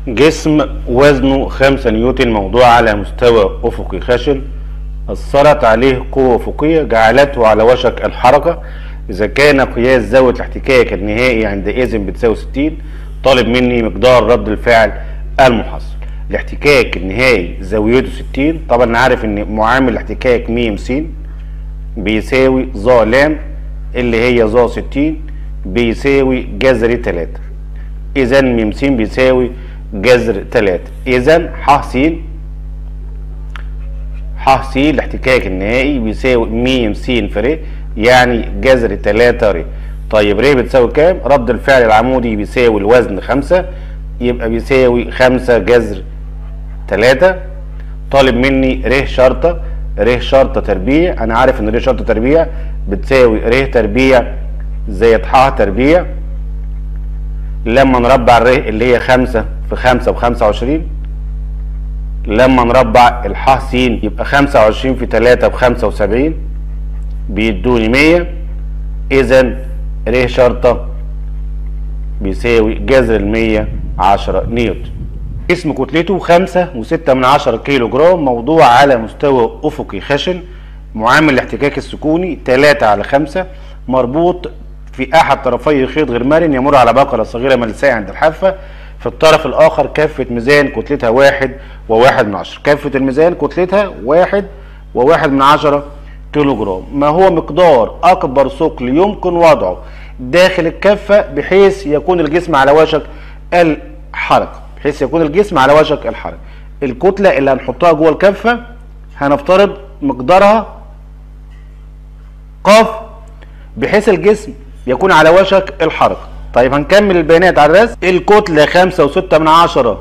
جسم وزنه 5 نيوتن موضوع على مستوى افقي خشن اثرت عليه قوة افقية جعلته على وشك الحركة اذا كان قياس زاوية الاحتكاك النهائي عندئذ بتساوي 60 طالب مني مقدار رد الفعل المحصل الاحتكاك النهائي زاويته 60 طبعا عارف ان معامل الاحتكاك م س بيساوي ظ لام اللي هي ظ 60 بيساوي جذر 3 اذا م س بيساوي جذر 3 اذا ح س ح س الاحتكاك النهائي بيساوي م س في ر يعني جذر 3 ر طيب ر بتساوي كام؟ رد الفعل العمودي بيساوي الوزن 5 يبقى بيساوي 5 جذر 3 طالب مني ر شرطه ر شرطه تربيع انا عارف ان ر شرطه تربيع بتساوي ر تربيع زائد ح تربيع لما نربع الر اللي هي 5 في 5 ب 25 لما نربع الح س يبقى 25 في 3 ب 75 بيدوني 100 اذا ر شرطه بيساوي جذر ال 100 10 نيوتن اسم كتلته 5 و6 من 10 كيلو جرام موضوع على مستوى افقي خشن معامل الاحتكاك السكوني 3 على 5 مربوط في احد طرفي خيط غير مرن يمر على بقرة صغيرة ملساء عند الحافة في الطرف الاخر كافة ميزان كتلتها واحد وواحد من عشرة كافة الميزان كتلتها واحد وواحد من عشرة كيلو جرام ما هو مقدار اكبر ثقل يمكن وضعه داخل الكفة بحيث يكون الجسم على وشك الحركة بحيث يكون الجسم على وشك الحركة الكتلة اللي هنحطها جوه الكفة هنفترض مقدارها قاف بحيث الجسم يكون على وشك الحركة طيب هنكمل البيانات على الرسم الكتلة خمسة وستة من عشرة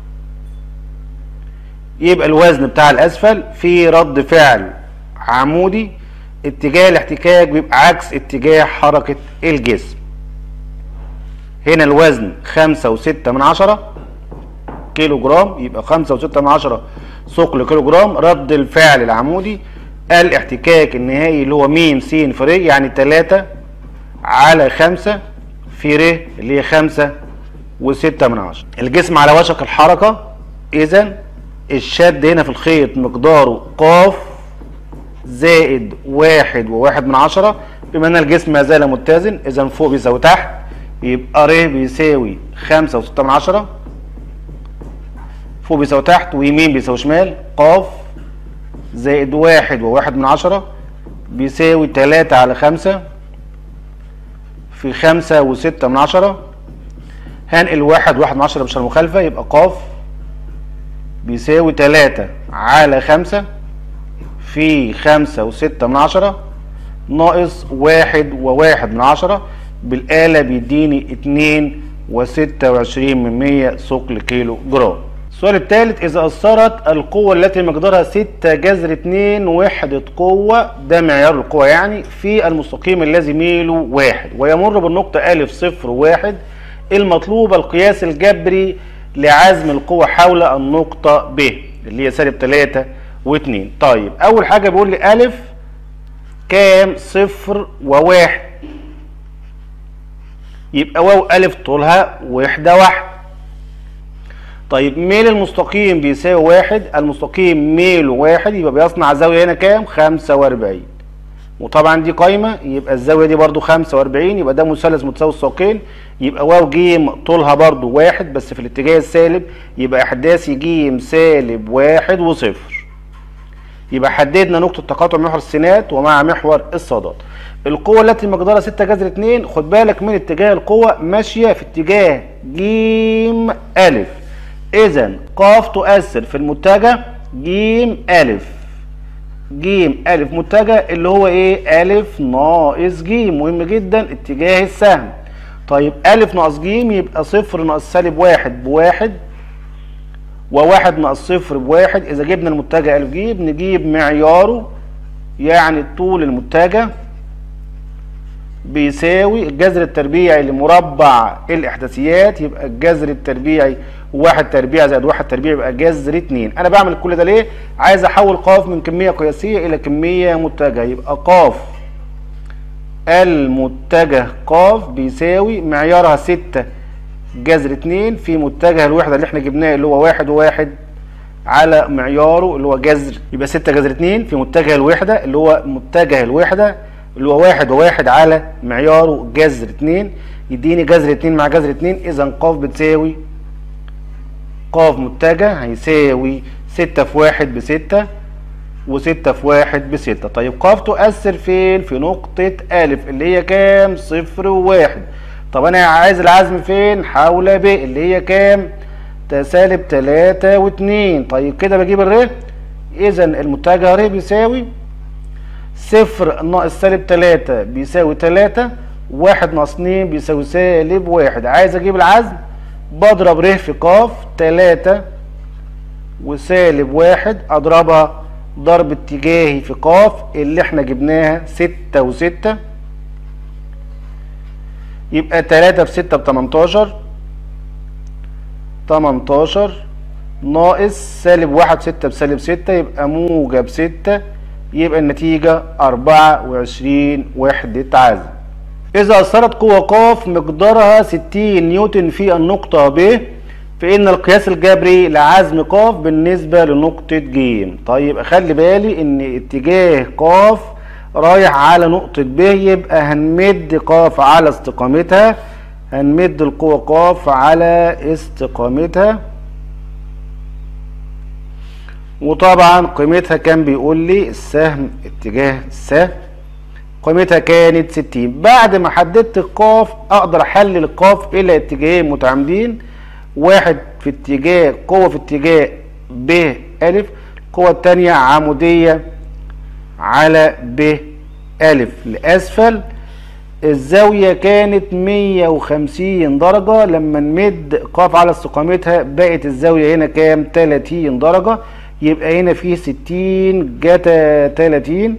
يبقى الوزن بتاع الأسفل في رد فعل عمودي اتجاه الاحتكاك بيبقى عكس اتجاه حركة الجسم هنا الوزن خمسة وستة من عشرة كيلو جرام يبقى خمسة وستة من عشرة ثقل كيلو جرام رد الفعل العمودي الاحتكاك النهائي اللي هو م س في ر يعني تلاتة على خمسة في ر اللي هي خمسة وستة من عشرة الجسم على وشك الحركة اذا الشد هنا في الخيط مقداره قاف زائد واحد وواحد من عشرة بما ان الجسم ما زال متزن اذا فوق بيساوي تحت يبقى ر بيساوي خمسة وستة من عشرة فوق بيساوي تحت ويمين بيساوي شمال قاف زائد واحد وواحد من عشرة بيساوي تلاتة على خمسة في خمسة وستة من عشرة هنقل واحد واحد من عشرة مش المخالفة يبقى قاف بيساوي تلاتة على خمسة في خمسة وستة من عشرة ناقص واحد وواحد من عشرة بالآلة بيديني اتنين وستة وعشرين من مية ثقل كيلو جرام السؤال الثالث إذا أثرت القوة التي مقدارها ستة جذر اتنين وحدة قوة ده معيار القوة يعني في المستقيم الذي ميله واحد ويمر بالنقطة أ صفر واحد المطلوب القياس الجبري لعزم القوة حول النقطة ب اللي هي سالب تلاتة واتنين طيب أول حاجة بيقول لي أ كام صفر وواحد يبقى واو أ طولها وحدة واحدة طيب ميل المستقيم بيساوي واحد المستقيم ميله واحد يبقى بيصنع زاوية هنا كام خمسة واربعين وطبعا دي قايمة يبقى الزاوية دي برضو خمسة واربعين يبقى ده مثلث متساوي الساقين يبقى واو جيم طولها برضو واحد بس في الاتجاه السالب يبقى احداثي جيم سالب واحد وصفر يبقى حددنا نقطة تقاطع محور السينات ومع محور الصادات القوة التي مقدارها 6 جذر 2 خد بالك من اتجاه القوة ماشية في اتجاه جيم ألف إذا قاف تؤثر في المتجه جيم ألف جيم ألف متجه اللي هو إيه ألف ناقص جيم مهم جدا اتجاه السهم طيب ألف ناقص جيم يبقى صفر ناقص سالب واحد بواحد وواحد ناقص صفر بواحد إذا جبنا المتجه ألف جيم نجيب معياره يعني طول المتجه بيساوي الجذر التربيعي لمربع الاحداثيات يبقى الجذر التربيعي واحد تربيع زائد واحد تربيع يبقى جذر اتنين انا بعمل كل ده ليه عايز احول قاف من كميه قياسيه الى كميه متجهه يبقى قاف المتجه قاف بيساوي معيارها ستة جذر اتنين في متجه الوحدة اللي احنا جبناه اللي هو واحد وواحد على معياره اللي هو جذر يبقى ستة جذر اتنين في متجه الوحدة اللي هو متجه الوحدة اللي هو واحد وواحد على معياره جذر اتنين يديني جذر اتنين مع جذر اتنين اذا ق بتساوي ق متجه هيساوي ستة في واحد بستة وستة في واحد بستة طيب ق تؤثر فين في نقطة ألف اللي هي كام صفر وواحد طب أنا عايز العزم فين حول ب اللي هي كام سالب تلاتة واتنين طيب كده بجيب الر إذا المتجه ر بيساوي صفر ناقص سالب تلاتة بيساوي تلاتة واحد ناقص اتنين بيساوي سالب واحد عايز أجيب العزم بضرب ر في ق تلاتة وسالب واحد اضربها ضرب اتجاهي في ق اللي احنا جبناها ستة وستة يبقى تلاتة في ستة بتمنتاشر تمنتاشر ناقص سالب واحد ستة بسالب ستة يبقى موجب ستة يبقى النتيجة أربعة وعشرين وحدة عزم إذا أثرت قوة ق مقدارها ستين نيوتن في النقطة ب فإن القياس الجبري لعزم ق بالنسبة لنقطة ج طيب أخلي بالي إن اتجاه ق رايح على نقطة ب يبقى هنمد ق على استقامتها هنمد القوة ق على استقامتها وطبعا قيمتها كان بيقول لي السهم اتجاه السهم قيمتها كانت 60 بعد ما حددت القاف اقدر احلل القاف الى اتجاهين متعامدين واحد في اتجاه قوة في اتجاه ب ألف القوة التانية عمودية على ب ألف لأسفل الزاوية كانت 150 درجة لما نمد قاف على استقامتها بقت الزاوية هنا كام 30 درجة يبقى هنا في 60 جتا 30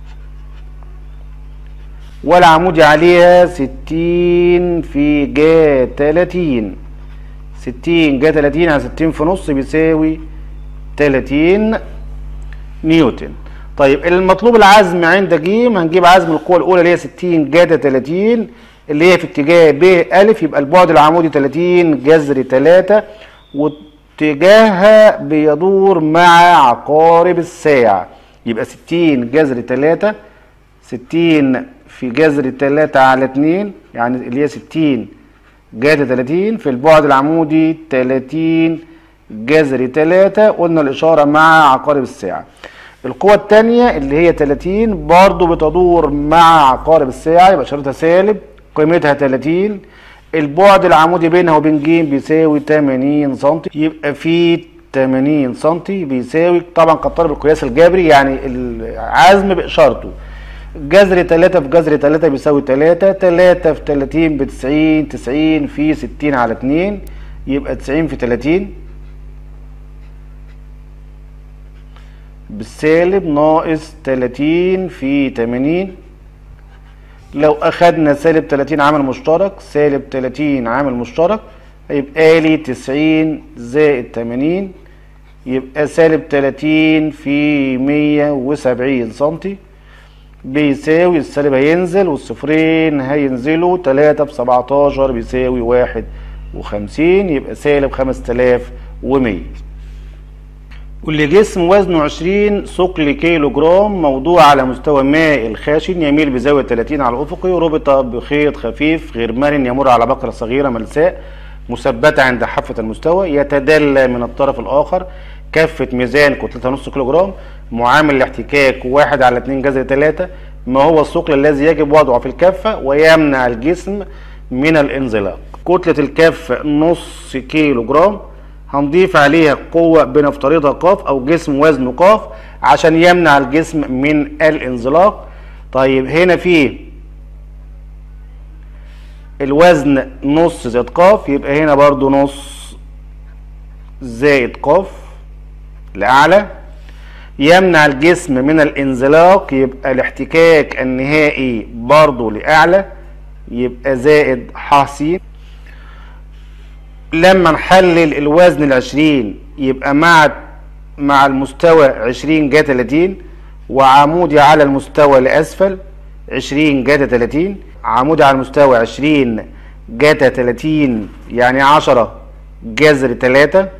والعمودي عليها 60 في جا 30 60 جا 30 على 60 في نص بيساوي 30 نيوتن طيب المطلوب العزم عند ج هنجيب عزم القوة الأولى اللي هي 60 جاتا 30 اللي هي في اتجاه ب ألف يبقى البعد العمودي 30 جذر 3 واتجاهها بيدور مع عقارب الساعة يبقى 60 جذر 3 60 في جذر 3 على 2 يعني اللي هي 60 جاتا 30 في البعد العمودي 30 جذر 3 قلنا الإشارة مع عقارب الساعة القوة التانية اللي هي 30 برضو بتدور مع عقارب الساعة يبقى إشارتها سالب قيمتها 30 البعد العمودي بينها وبين ج بيساوي 80 سم يبقى في 80 سم بيساوي طبعا قد طلب القياس الجبري يعني العزم بإشارته جذر 3 في جذر 3 بيساوي 3 3 في 30 ب 90 90 في 60 على 2 يبقى 90 في 30 بالسالب ناقص 30 في 80 لو اخدنا سالب 30 عامل مشترك سالب 30 عامل مشترك هيبقى لي 90 زائد 80 يبقى سالب 30 في 170 سنتي بيساوي السالب هينزل والصفرين هينزلوا 3 في 17 بيساوي 51 يبقى سالب 5100 واللي جسم وزنه 20 ثقل كيلو جرام موضوع على مستوى ماء الخاشن يميل بزاوية 30 على الأفقي وربط بخيط خفيف غير مرن يمر على بقرة صغيرة ملساء مثبتة عند حافة المستوى يتدلى من الطرف الآخر كفة ميزان كتلتها نص كيلو جرام معامل الاحتكاك واحد على اتنين جذر تلاتة ما هو الثقل الذي يجب وضعه في الكفة ويمنع الجسم من الانزلاق كتلة الكفة نص كيلو جرام هنضيف عليها قوة بنفترضها ق أو جسم وزنه ق عشان يمنع الجسم من الانزلاق طيب هنا في الوزن نص زائد ق يبقى هنا برضو نص زائد ق لأعلى يمنع الجسم من الانزلاق يبقى الاحتكاك النهائي برضو لأعلى يبقى زائد ح س لما نحلل الوزن العشرين يبقى مع مع المستوى عشرين جا تلاتين وعمودي على المستوى لأسفل عشرين جا تلاتين عمودي على المستوى عشرين جاتا 30 يعني 10 جذر 3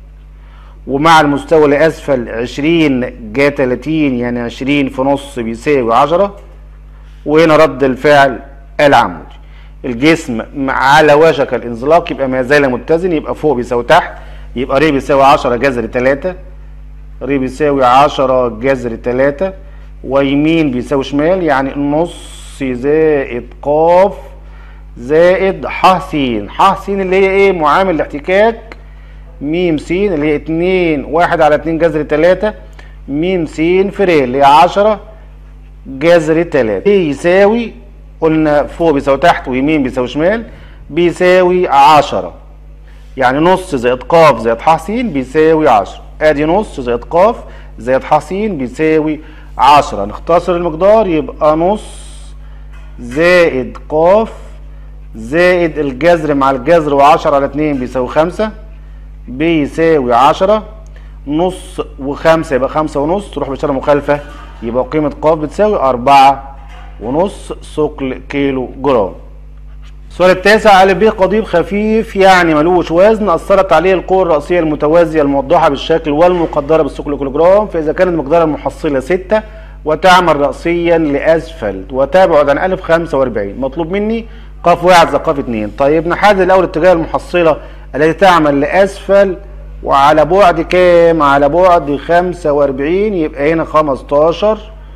ومع المستوى اللي اسفل 20 جا 30 يعني 20 في نص بيساوي 10 وهنا رد الفعل العمودي الجسم على وشك الانزلاق يبقى ما زال متزن يبقى فوق بيساوي تحت يبقى ر بيساوي 10 جذر 3 ر بيساوي 10 جذر 3 ويمين بيساوي شمال يعني النص زائد ق زائد ح س ح س اللي هي ايه معامل الاحتكاك م س اللي هي 2 1 على 2 جذر 3 م س في ر اللي هي 10 جذر 3 ايه يساوي قلنا فوق بيساوي تحت ويمين بيساوي شمال بيساوي 10 يعني نص زائد ق زائد ح س بيساوي 10 ادي نص زائد ق زائد ح س بيساوي 10 نختصر المقدار يبقى نص زائد ق زائد الجذر مع الجذر و10 على 2 بيساوي 5 بيساوي 10 نص وخمسة يبقى خمسة ونص تروح بإشارة مخالفة يبقى قيمة ق بتساوي أربعة ونص ثقل كيلو جرام السؤال التاسع أ ب قضيب خفيف يعني ملوش وزن أثرت عليه القوة الرأسية المتوازية الموضحة بالشكل والمقدرة بالثقل كيلو جرام فإذا كانت مقدار المحصلة 6 وتعمل رأسيا لأسفل وتبعد عن أ 45 مطلوب مني ق واحد زائد ق اتنين طيب نحدد الأول اتجاه المحصلة التي تعمل لأسفل وعلى بعد كام؟ على بعد 45 يبقى هنا 15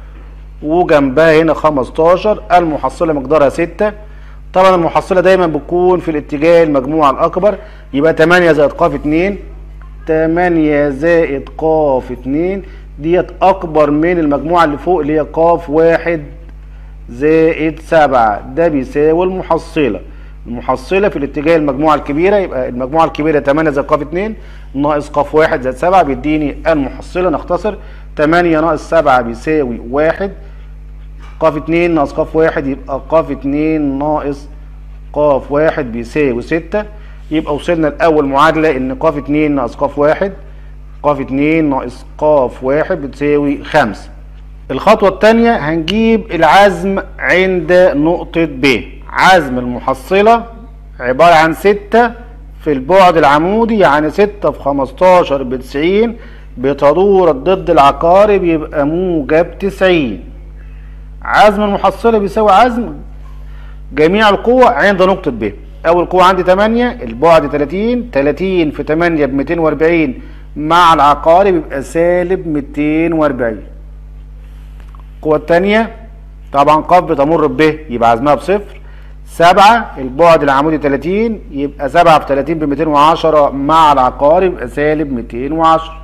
وجنبها هنا 15 المحصلة مقدارها 6 طبعا المحصلة دايما بتكون في الاتجاه المجموع الأكبر يبقى 8 زائد ق 2 8 زائد ق 2 ديت أكبر من المجموعة اللي فوق اللي هي ق 1 زائد 7 ده بيساوي المحصلة المحصلة في الاتجاه المجموعة الكبيرة يبقى المجموعة الكبيرة 8 زائد ق 2 ناقص ق 1 زائد 7 بيديني المحصلة نختصر 8 ناقص 7 بيساوي 1 ق 2 ناقص ق 1 يبقى ق 2 ناقص ق 1 بيساوي 6 يبقى وصلنا لأول معادلة إن ق 2 ناقص ق 1 ق 2 ناقص ق 1 بتساوي 5 الخطوة الثانية هنجيب العزم عند نقطة ب عزم المحصلة عبارة عن 6 في البعد العمودي يعني 6 في 15 ب 90 بتدور ضد العقارب يبقى موجب 90 عزم المحصلة بيساوي عزم جميع القوى عند نقطة ب أول قوة عندي 8 البعد 30 30 في 8 ب 240 مع العقارب يبقى سالب 240 القوة الثانية طبعا ق بتمر ب يبقى عزمها بصفر 7 البعد العمودي 30 يبقى 7 في 30 ب 210 مع العقارب يبقى سالب 210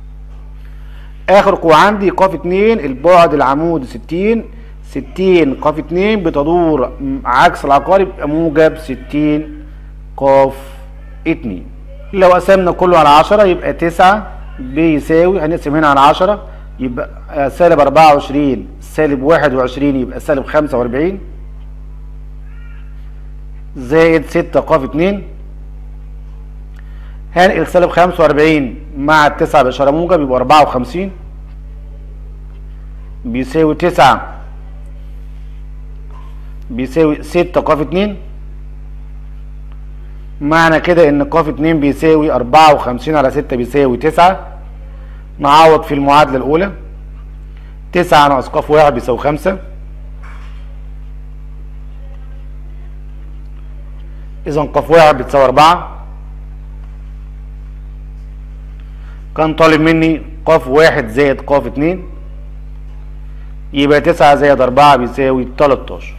اخر قوة عندي ق 2 البعد العمودي 60 60 ق 2 بتدور عكس العقارب يبقى موجب 60 ق 2 لو قسمنا كله على 10 يبقى 9 بيساوي هنقسم هنا على 10 يبقى سالب 24 سالب 21 يبقى سالب 45 زائد 6 ق 2 هنقل سالب 45 مع التسعة بإشارة موجب يبقى 54 بيساوي 9 بيساوي 6 ق 2 معنى كده ان ق 2 بيساوي 54 على 6 بيساوي 9 نعوض في المعادلة الأولى 9 ناقص ق 1 بيساوي 5 إذا ق 1 بتساوي 4 كان طالب مني ق 1 زائد ق 2 يبقى 9 زائد 4 بيساوي 13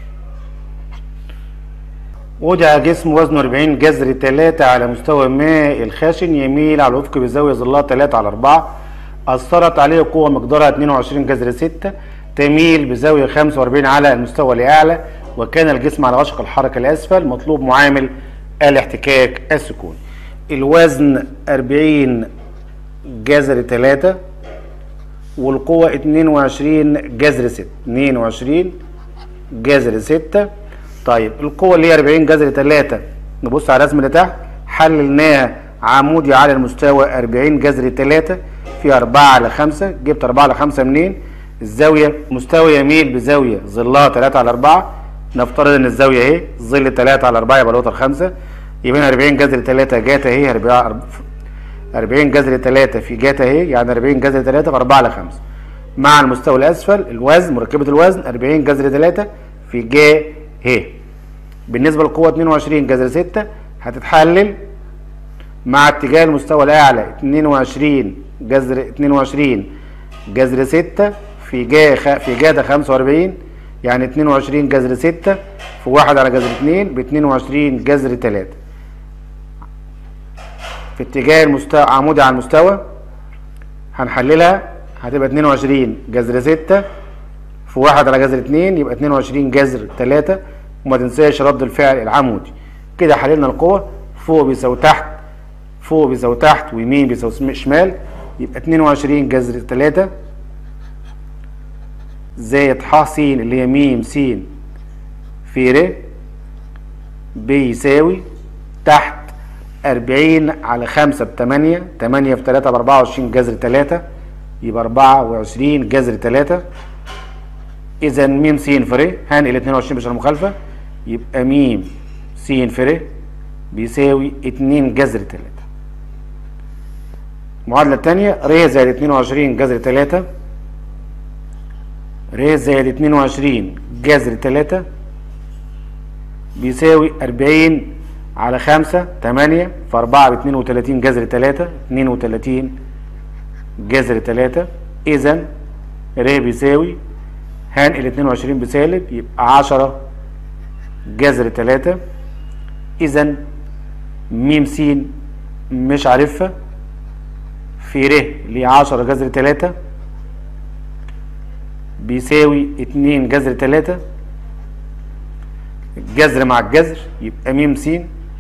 وضع جسم وزنه 40 جذر 3 على مستوى ماء الخاشن يميل على الأفق بزاوية ظلها 3 على 4 أثرت عليه قوة مقدارها 22 جذر 6 تميل بزاوية 45 على المستوى الأعلى وكان الجسم على وشك الحركة الأسفل مطلوب معامل الاحتكاك السكون الوزن 40 جذر 3 والقوة 22 جذر 6 22 جذر 6 طيب القوة اللي هي 40 جذر 3 نبص على الرسم اللي تحت حللناها عمودي على المستوى 40 جذر 3 في 4 على 5 جبت 4 على 5 منين؟ الزاوية مستوى يميل بزاوية ظلها 3 على 4 نفترض ان الزاويه اهي ظل 3 على 4 يبقى الوتر 5 يبقى هنا 40 جذر 3 جات اهي 40 جذر 3 في جات اهي يعني 40 جذر 3 في 4 على 5 مع المستوى الاسفل الوزن مركبه الوزن 40 جذر 3 في جا ه بالنسبه للقوه 22 جذر 6 هتتحلل مع اتجاه المستوى الاعلى 22 جذر 22 جذر 6 في جا خ... في جا ده 45 يعني 22 جذر 6 في 1 على جذر 2 ب 22 جذر 3 في اتجاه المستوى عمودي على المستوى هنحللها هتبقى 22 جذر 6 في 1 على جذر 2 يبقى 22 جذر 3 وما تنساش رد الفعل العمودي كده حللنا القوة فوق بيساوي تحت فوق بيساوي تحت ويمين بيساوي شمال يبقى 22 جذر 3 زائد ح س اللي هي م س في ر بيساوي تحت 40 على 5 ب 8 8 في 3 ب 24 جذر 3 يبقى 24 جذر 3 اذا م س في ر هنقل 22 بشر مخالفه يبقى م س في ر بيساوي 2 جذر 3 المعادله الثانيه ر زائد 22 جذر 3 ر زائد 22 جذر 3 بيساوي 40 على 5 8 في 4 ب 32 جذر 3 32 جذر 3 اذا ر بيساوي هنقل 22 بسالب يبقى 10 جذر 3 اذا م س مش عارفها في ر اللي هي 10 جذر 3 بيساوي 2 جذر 3 الجذر مع الجذر يبقى م س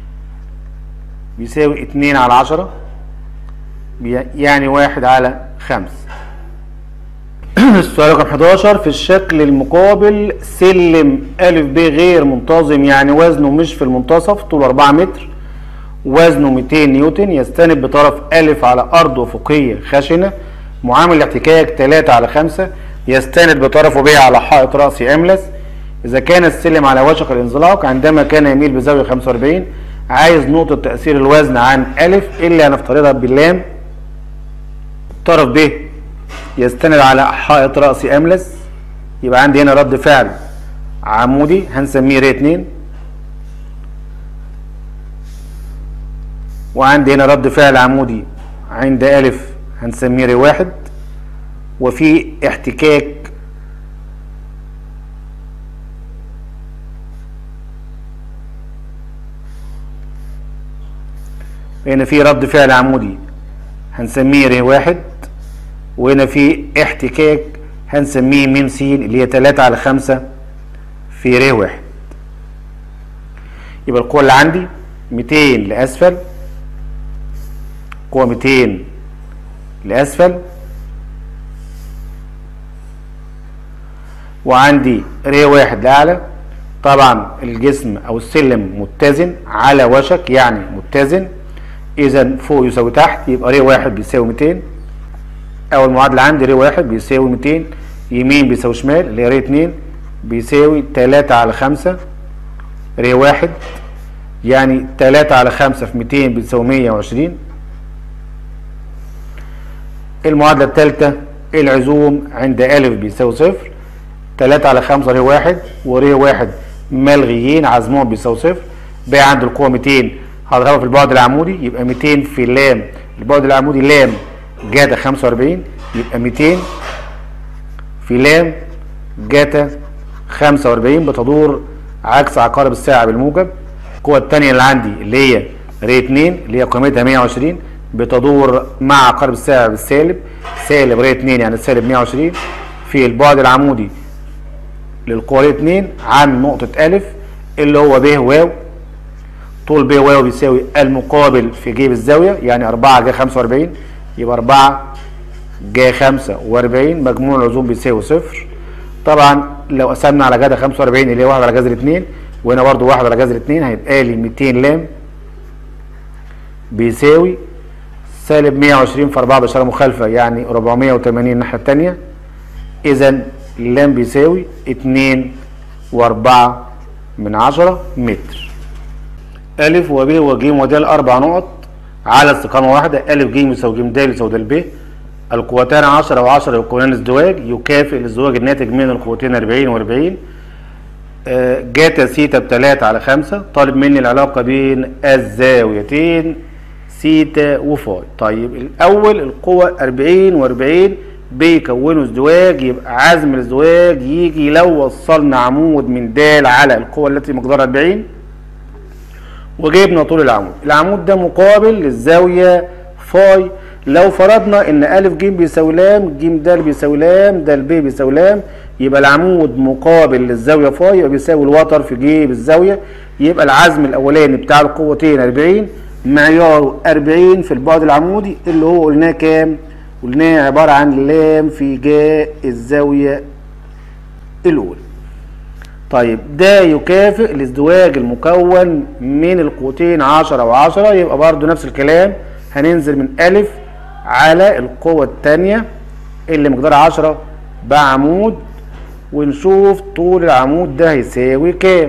بيساوي 2 على 10 يعني 1 على 5 السؤال رقم 11 في الشكل المقابل سلم أ ب غير منتظم يعني وزنه مش في المنتصف طوله 4 متر وزنه 200 نيوتن يستند بطرف أ على أرض أفقية خشنة معامل الاحتكاك 3 على 5 يستند بطرفه ب على حائط رأسي أملس إذا كان السلم على وشك الانزلاق عندما كان يميل بزاوية 45 عايز نقطة تأثير الوزن عن أ اللي هنفترضها باللام طرف ب يستند على حائط رأسي أملس يبقى عندي هنا رد فعل عمودي هنسميه ر 2 وعندي هنا رد فعل عمودي عند أ هنسميه ر 1 وفي احتكاك هنا في رد فعل عمودي هنسميه ر 1 وهنا في احتكاك هنسميه م س اللي هي 3 على 5 في ر 1 يبقى القوة اللي عندي 200 لأسفل قوة 200 لأسفل وعندي ر 1 لأعلى طبعا الجسم أو السلم متزن على وشك يعني متزن إذا فوق يساوي تحت يبقى ر 1 بيساوي 200 اول معادله عندي ر 1 بيساوي 200 يمين بيساوي شمال اللي هي ر 2 بيساوي 3 على 5 ر 1 يعني 3 على 5 في 200 بتساوي 120 المعادله الثالثه العزوم عند أ بيساوي صفر 3 على 5 ر 1 ور 1 ملغيين عزمهم بيساوي صفر بقى عند القوه 200 هضربها في البعد العمودي يبقى 200 في لام البعد العمودي لام جاتا 45 يبقى 200 في لام جاتا 45 بتدور عكس عقارب الساعة بالموجب القوة الثانية اللي عندي اللي هي ر 2 اللي هي قيمتها 120 بتدور مع عقارب الساعة بالسالب سالب ر 2 يعني سالب 120 في البعد العمودي للقوة ر 2 عن نقطة أ اللي هو ب واو طول ب واو بيساوي المقابل في جيب الزاوية يعني 4 جا 45 يبقى 4 جا 45 مجموع العزوم بيساوي صفر طبعا لو قسمنا على جذر 45 اللي هي 1 على جذر 2 وهنا برضو 1 على جذر 2 هيبقى لي 200 لام بيساوي سالب 120 في 4 بإشارة مخالفة يعني 480 الناحية التانية إذا اللام بيساوي 2 و4 من عشرة متر ألف وب وج ود أربع نقط على استقامة واحدة ألف ج يساوي ج د يساوي د ب القوتان 10 و10 يكونان ازدواج يكافئ الازدواج الناتج من القوتين 40 و40 جاتا سيتا بتلاتة على خمسة طالب مني العلاقة بين الزاويتين سيتا وفاي طيب الأول القوة 40 و40 بيكونوا ازدواج يبقى عزم الازدواج يجي لو وصلنا عمود من د على القوة التي مقدارها 40 وجبنا طول العمود العمود ده مقابل للزاوية فاي لو فرضنا ان ا ج بيساوي لام ج د بيساوي لام د ب بيساوي لام يبقى العمود مقابل للزاويه فاي يبقى بيساوي الوتر في ج بالزاويه يبقى العزم الاولاني بتاع القوتين 40 معياره 40 في البعد العمودي اللي هو قلناه كام؟ قلناه عباره عن لام في ج الزاويه الاولى. طيب ده يكافئ الازدواج المكون من القوتين 10 و10 يبقى برضو نفس الكلام هننزل من ألف على القوة التانية اللي مقدارها 10 بعمود ونشوف طول العمود ده هيساوي كام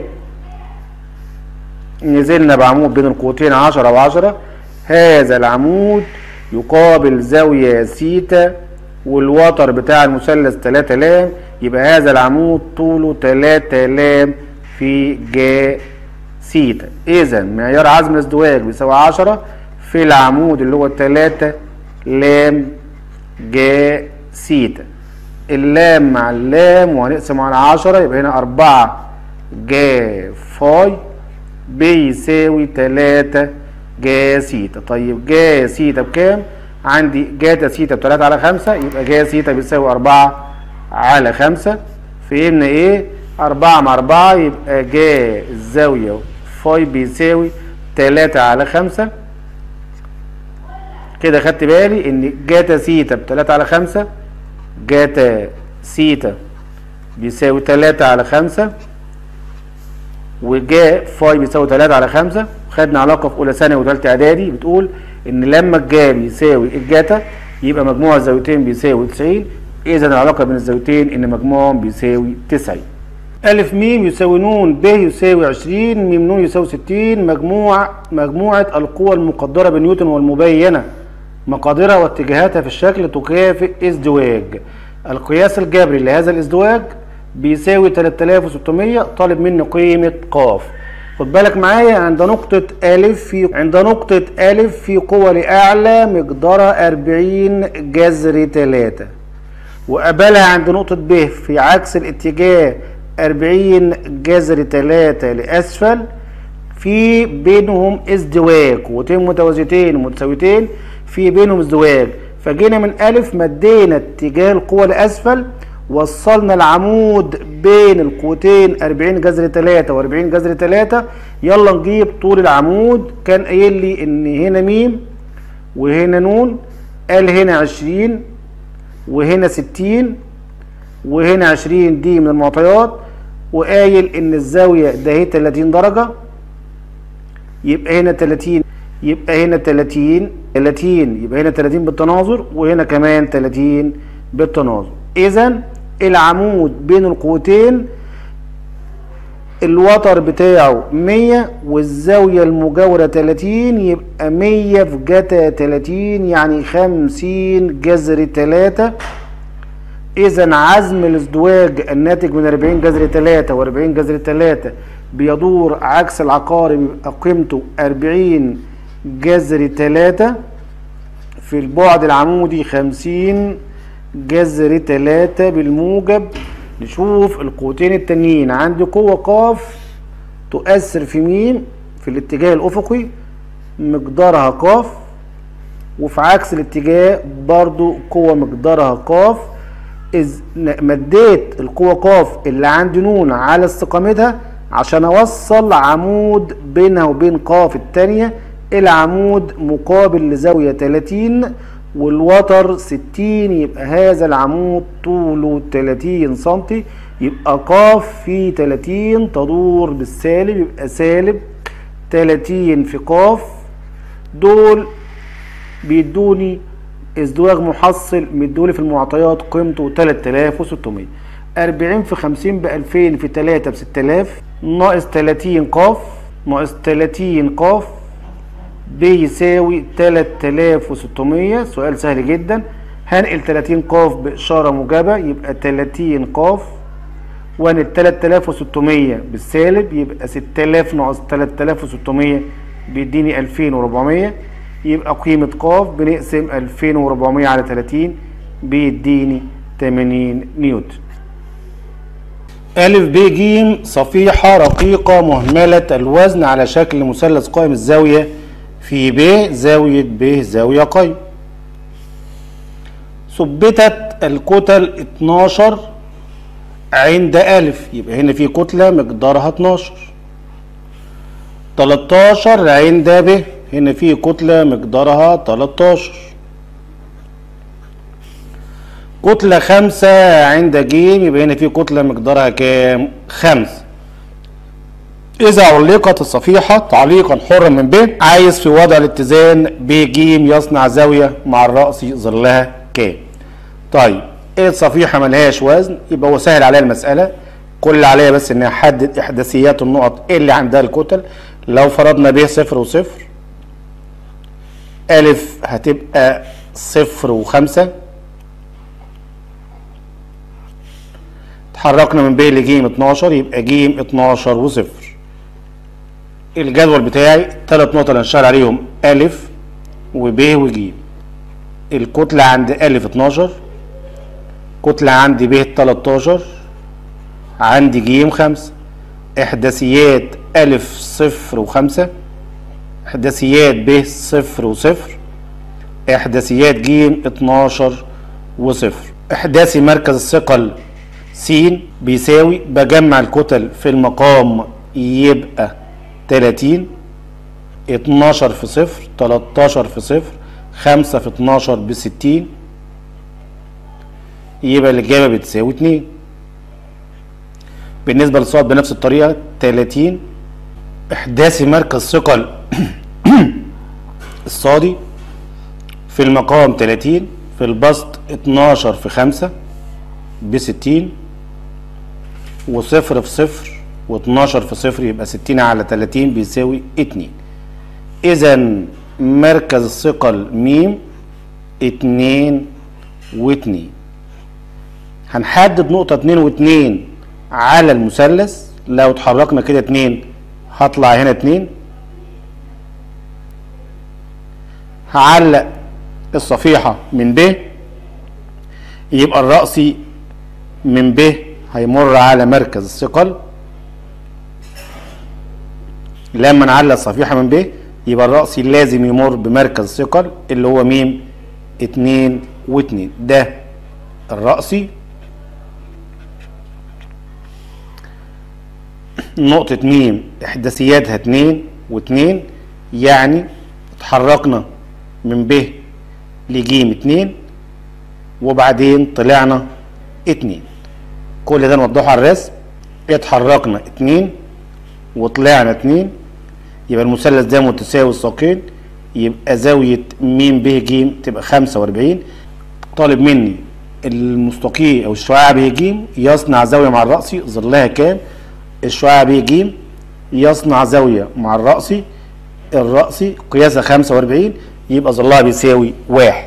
نزلنا بعمود بين القوتين 10 و10 هذا العمود يقابل زاوية سيتا والوتر بتاع المثلث 3 لام يبقى هذا العمود طوله 3 لام في جا سيتا اذا معيار عزم الازدواج بيساوي 10 في العمود اللي هو 3 لام جا سيتا اللام مع اللام وهنقسم على 10 يبقى هنا 4 جا فاي بيساوي 3 جا سيتا طيب جا سيتا بكام؟ عندي جاتا سيتا ب 3 على 5 يبقى جا سيتا بيساوي 4 على 5 فهمنا ايه؟ 4 مع 4 يبقى جا الزاوية فاي بيساوي 3 على 5 كده خدت بالي ان جاتا سيتا ب 3 على 5 جاتا سيتا بيساوي 3 على 5 وجا فاي بيساوي 3 على 5 خدنا علاقه في اولى ثانوي وثالثه اعدادي بتقول ان لما الجا بيساوي الجاتا يبقى مجموع الزاويتين بيساوي 90 اذا العلاقه بين الزاويتين ان مجموعهم بيساوي 90 ألف ميم يساوي نون ب يساوي 20 ميم نون يساوي 60 مجموع مجموعة القوى المقدرة بنيوتن والمبينة مقاديرها واتجاهاتها في الشكل تكافئ ازدواج القياس الجبري لهذا الازدواج بيساوي 3600 طالب مني قيمة ق خد بالك معايا عند نقطة أ في عند نقطة أ في قوة لأعلى مقدارها 40 جذر 3 وقبلها عند نقطة ب في عكس الاتجاه 40 جذر 3 لأسفل في بينهم ازدواج قوتين متوازيتين متساويتين في بينهم ازدواج فجينا من ألف مدينا اتجاه القوة لأسفل وصلنا العمود بين القوتين 40 جذر 3 و40 جذر 3 يلا نجيب طول العمود كان قايل لي ان هنا ميم وهنا نون قال هنا 20 وهنا 60 وهنا 20 دي من المعطيات وقايل ان الزاويه ده هي 30 درجه يبقى هنا 30 يبقى هنا 30 30 يبقى هنا 30 بالتناظر وهنا كمان 30 بالتناظر اذا العمود بين القوتين الوتر بتاعه 100 والزاوية المجاورة 30 يبقى 100 في جتا 30 يعني 50 جذر 3 إذا عزم الازدواج الناتج من 40 جذر 3 و40 جذر 3 بيدور عكس العقارب يبقى قيمته 40 جذر 3 في البعد العمودي 50 جذر 3 بالموجب نشوف القوتين التانيين عندي قوة ق تؤثر في ميم في الاتجاه الأفقي مقدارها ق وفي عكس الاتجاه برضو قوة مقدارها ق إذ مديت القوة ق اللي عندي نون على استقامتها عشان أوصل عمود بينها وبين ق التانية العمود مقابل لزاوية 30 والوتر 60 يبقى هذا العمود طوله 30 سنتي يبقى ق في 30 تدور بالسالب يبقى سالب 30 في ق دول بيدوني ازدواج محصل مدولي في المعطيات قيمته 3600 40 في 50 ب 2000 في 3 ب 6000 ناقص 30 قاف ناقص 30 قاف بيساوي 3600 سؤال سهل جدا هنقل 30 قاف بإشارة موجبة يبقى 30 قاف وانقل 3600 بالسالب يبقى 6000 ناقص 3600 بيديني 2400 يبقى قيمة قاف بنقسم 2400 على 30 بيديني 80 نيوتن ألف ب ج صفيحة رقيقة مهملة الوزن على شكل مثلث قائم الزاوية في ب زاوية ب زاوية قيم ثبتت الكتل 12 عند ألف يبقى هنا في كتلة مقدارها 12 13 عند ب هنا في كتلة مقدارها 13 كتلة خمسة عند ج يبقى هنا في كتلة مقدارها كام؟ خمسة إذا علقت الصفيحة تعليقا حرا من ب عايز في وضع الاتزان ب ج يصنع زاوية مع الرأس ظلها كام؟ طيب ايه الصفيحة ملهاش وزن يبقى هو سهل عليا المسألة كل اللي عليا بس اني احدد احداثيات النقط اللي عندها الكتل لو فرضنا ب صفر وصفر ألف هتبقى صفر وخمسة اتحركنا من ب لج 12 يبقى ج 12 وصفر الجدول بتاعي ثلاث نقط اللي هنشتغل عليهم أ وب وج الكتلة عند أ 12 كتلة عندي ب 13 عندي ج 5 إحداثيات أ صفر وخمسة إحداثيات ب صفر وصفر إحداثيات ج 12 وصفر إحداثي مركز الثقل س بيساوي بجمع الكتل في المقام يبقى 30 12 في صفر 13 في صفر 5 في 12 ب 60 يبقى الإجابة بتساوي 2 بالنسبة للصاد بنفس الطريقة 30 إحداثي مركز ثقل الصادي في المقام 30 في البسط 12 في 5 ب 60 وصفر في صفر و12 في صفر يبقى 60 على 30 بيساوي 2 إذا مركز الثقل م 2 و2 هنحدد نقطة 2 و2 على المثلث لو اتحركنا كده 2 هطلع هنا 2 هعلق الصفيحة من ب يبقى الرأسي من ب هيمر على مركز الثقل لما نعلق الصفيحة من ب يبقى الرأسي لازم يمر بمركز الثقل اللي هو م اتنين واتنين ده الرأسي نقطة م إحداثياتها اتنين واتنين يعني اتحركنا من ب لج اتنين وبعدين طلعنا اتنين كل ده نوضحه على الرسم اتحركنا اتنين وطلعنا اتنين يبقى المثلث ده متساوي الساقين يبقى زاوية م ب ج تبقى خمسة وأربعين طالب مني المستقيم أو الشعاع ب ج يصنع زاوية مع الرأسي ظلها كام؟ الشعاع ب ج يصنع زاوية مع الرأسي الرأسي قياسها خمسة وأربعين يبقى ظلها بيساوي واحد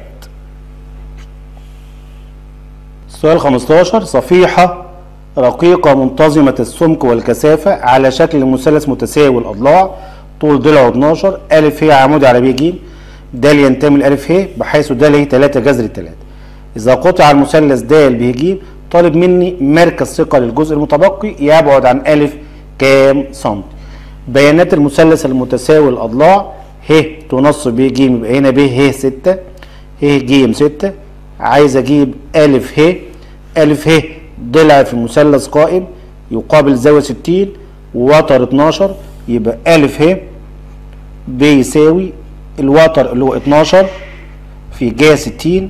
السؤال 15 صفيحة رقيقة منتظمة السمك والكثافة على شكل مثلث متساوي الأضلاع طول ضلعه 12 ألف هي عمودي على ب ج د ينتمي لألف ه بحيث د هي 3 جذر 3 إذا قطع المثلث د ب ج طالب مني مركز ثقة للجزء المتبقي يبعد عن ألف كام سم بيانات المثلث المتساوي الأضلاع ه تنص ب ج يبقى هنا ب ه 6 ه ج 6 عايز اجيب ألف ه ألف ه ضلع في مثلث قائم يقابل زاوية 60 ووتر 12 يبقى ألف ه بيساوي الوتر اللي هو 12 في جا 60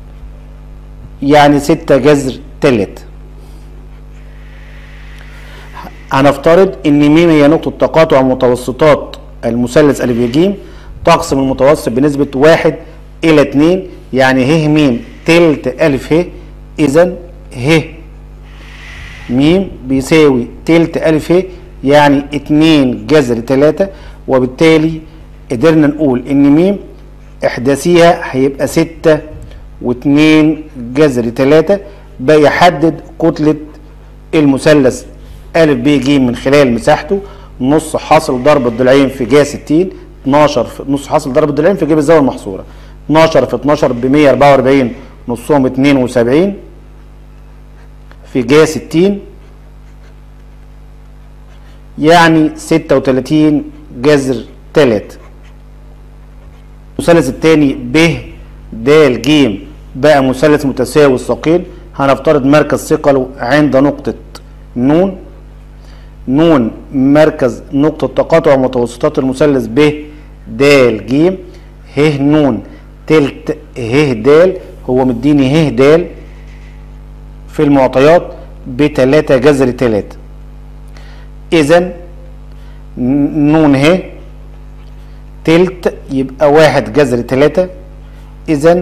يعني 6 جذر 3 هنفترض ان م هي نقطة تقاطع متوسطات المثلث أ ج تقسم المتوسط بنسبة 1 إلى 2 يعني ه م تلت ألف ه إذا ه م بيساوي تلت ألف ه يعني اتنين جذر تلاتة وبالتالي قدرنا نقول إن م إحداثيها هيبقى ستة واتنين جذر تلاتة بقى يحدد كتلة المثلث أ ب ج من خلال مساحته نص حاصل ضرب الضلعين في ج 60 12 في نص حاصل ضرب الضلعين في جيب الزاويه المحصوره 12 في 12 ب 144 نصهم 72 في ج 60 يعني 36 جذر 3 المثلث الثاني ب د ج بقى مثلث متساوي الساقين هنفترض مركز ثقله عند نقطة ن ن مركز نقطة تقاطع متوسطات المثلث ب د ج ه ن تلت ه د هو مديني ه د في المعطيات بتلاتة جذر تلاتة إذا ن ه تلت يبقى واحد جذر تلاتة إذا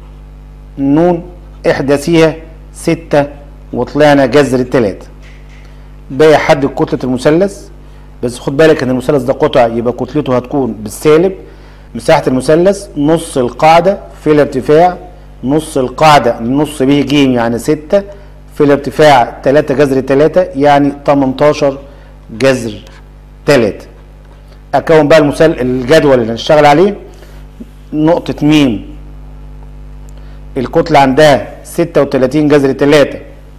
ن إحداثيها ستة وطلعنا جذر تلاتة باقي حد كتلة المثلث بس خد بالك ان المثلث ده قطع يبقى كتلته هتكون بالسالب مساحة المثلث نص القاعدة في الارتفاع نص القاعدة نص به ج يعني ستة في الارتفاع تلاتة جذر تلاتة يعني تمنتاشر جذر تلاتة اكون بقى المثل الجدول اللي هنشتغل عليه نقطة م الكتلة عندها ستة وتلاتين جذر تلاتة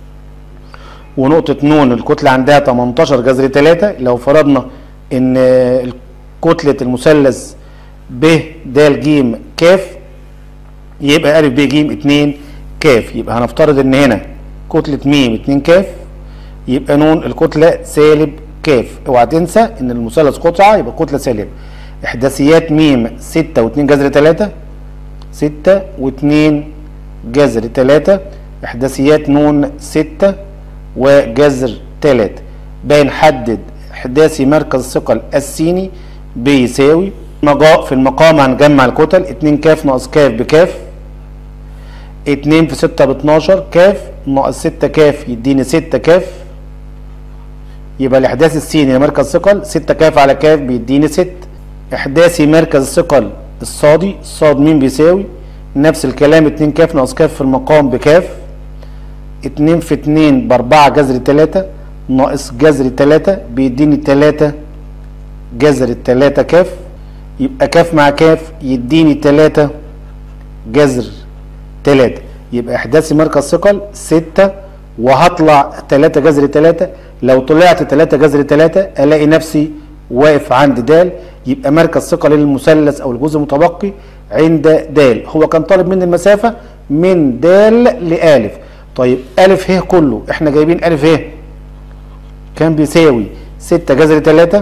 ونقطة ن الكتلة عندها 18 جذر 3 لو فرضنا ان كتلة المثلث ب د ج ك يبقى أ ب ج 2 ك يبقى هنفترض ان هنا كتلة م 2 ك يبقى ن الكتلة سالب ك اوعى تنسى ان المثلث قطعة يبقى كتلة سالبة احداثيات م 6 و2 جذر 3 6 و2 جذر 3 احداثيات ن 6 وجذر تلاتة باقي نحدد احداثي مركز ثقل السيني بيساوي في المقام هنجمع الكتل اتنين كاف ناقص كاف بكاف اتنين في ستة باتناشر كاف ناقص ستة كاف يديني ستة كاف يبقى الاحداث السيني مركز ثقل ستة كاف على كاف بيديني ست احداثي مركز ثقل الصادي صاد مين بيساوي نفس الكلام اتنين كاف ناقص كاف في المقام بكاف اتنين في اتنين باربعة جذر تلاتة ناقص جذر تلاتة بيديني تلاتة جذر التلاتة كاف يبقى كاف مع كاف يديني تلاتة جذر تلاتة يبقى احداثي مركز ثقل ستة وهطلع تلاتة جذر تلاتة لو طلعت تلاتة جذر تلاتة الاقي نفسي واقف عند د يبقى مركز ثقل للمثلث او الجزء المتبقي عند د هو كان طالب مني المسافة من د لألف طيب ألف ه كله احنا جايبين ألف ه كان بيساوي ستة جذر تلاتة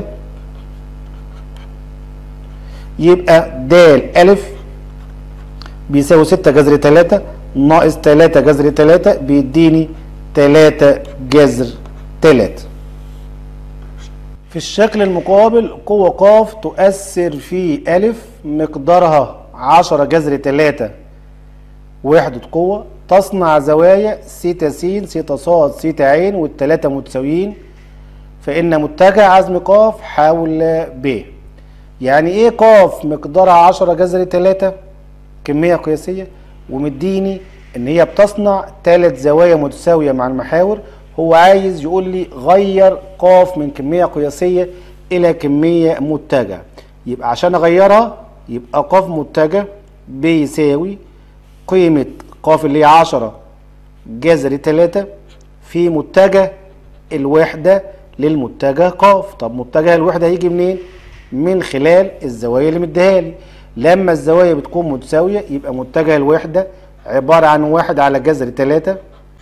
يبقى د ألف بيساوي ستة جذر تلاتة ناقص تلاتة جذر تلاتة بيديني تلاتة جذر تلاتة في الشكل المقابل قوة ق تؤثر في أ مقدارها عشرة جذر تلاتة وحدة قوة تصنع زوايا سيتا س سيتا ص سيتا ع والتلاتة متساويين فإن متجه عزم ق حول ب يعني إيه ق مقدارها 10 جذر 3 كمية قياسية ومديني إن هي بتصنع ثلاث زوايا متساوية مع المحاور هو عايز يقول لي غير ق من كمية قياسية إلى كمية متجهة يبقى عشان أغيرها يبقى ق متجه بيساوي قيمة ق اللي هي 10 جذر 3 في متجه الوحدة للمتجه ق طب متجه الوحدة هيجي منين؟ من خلال الزوايا اللي مديها لي لما الزوايا بتكون متساوية يبقى متجه الوحدة عبارة عن واحد على جذر 3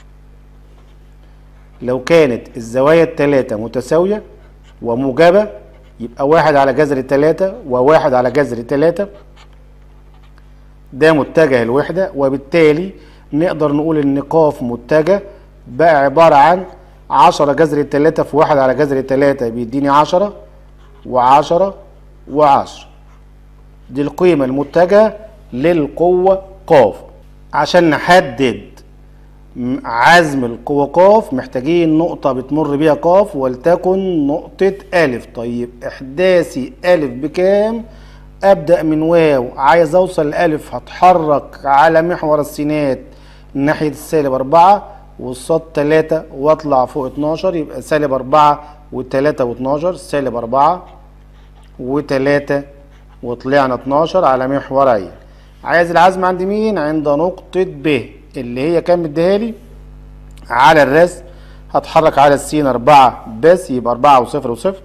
لو كانت الزوايا التلاتة متساوية وموجبة يبقى واحد على جذر تلاتة وواحد على جذر تلاتة ده متجه الوحدة وبالتالي نقدر نقول ان ق متجه بقى عبارة عن عشرة جذر تلاتة في واحد على جذر تلاتة بيديني عشرة وعشرة وعشرة دي القيمة المتجهة للقوة ق عشان نحدد م- عزم القوة قاف محتاجين نقطة بتمر بيها قاف ولتكن نقطة ألف طيب إحداثي ألف بكام؟ أبدأ من واو عايز أوصل لألف هتحرك على محور السينات ناحية السالب أربعة والصاد تلاتة وأطلع فوق اتناشر يبقى سالب أربعة وتلاتة واتناشر سالب أربعة وتلاتة وطلعنا اتناشر على محورين عايز العزم عند مين؟ عند نقطة ب اللي هي كام مديها لي؟ على الرسم هتحرك على السين أربعة بس يبقى أربعة وصفر وصفر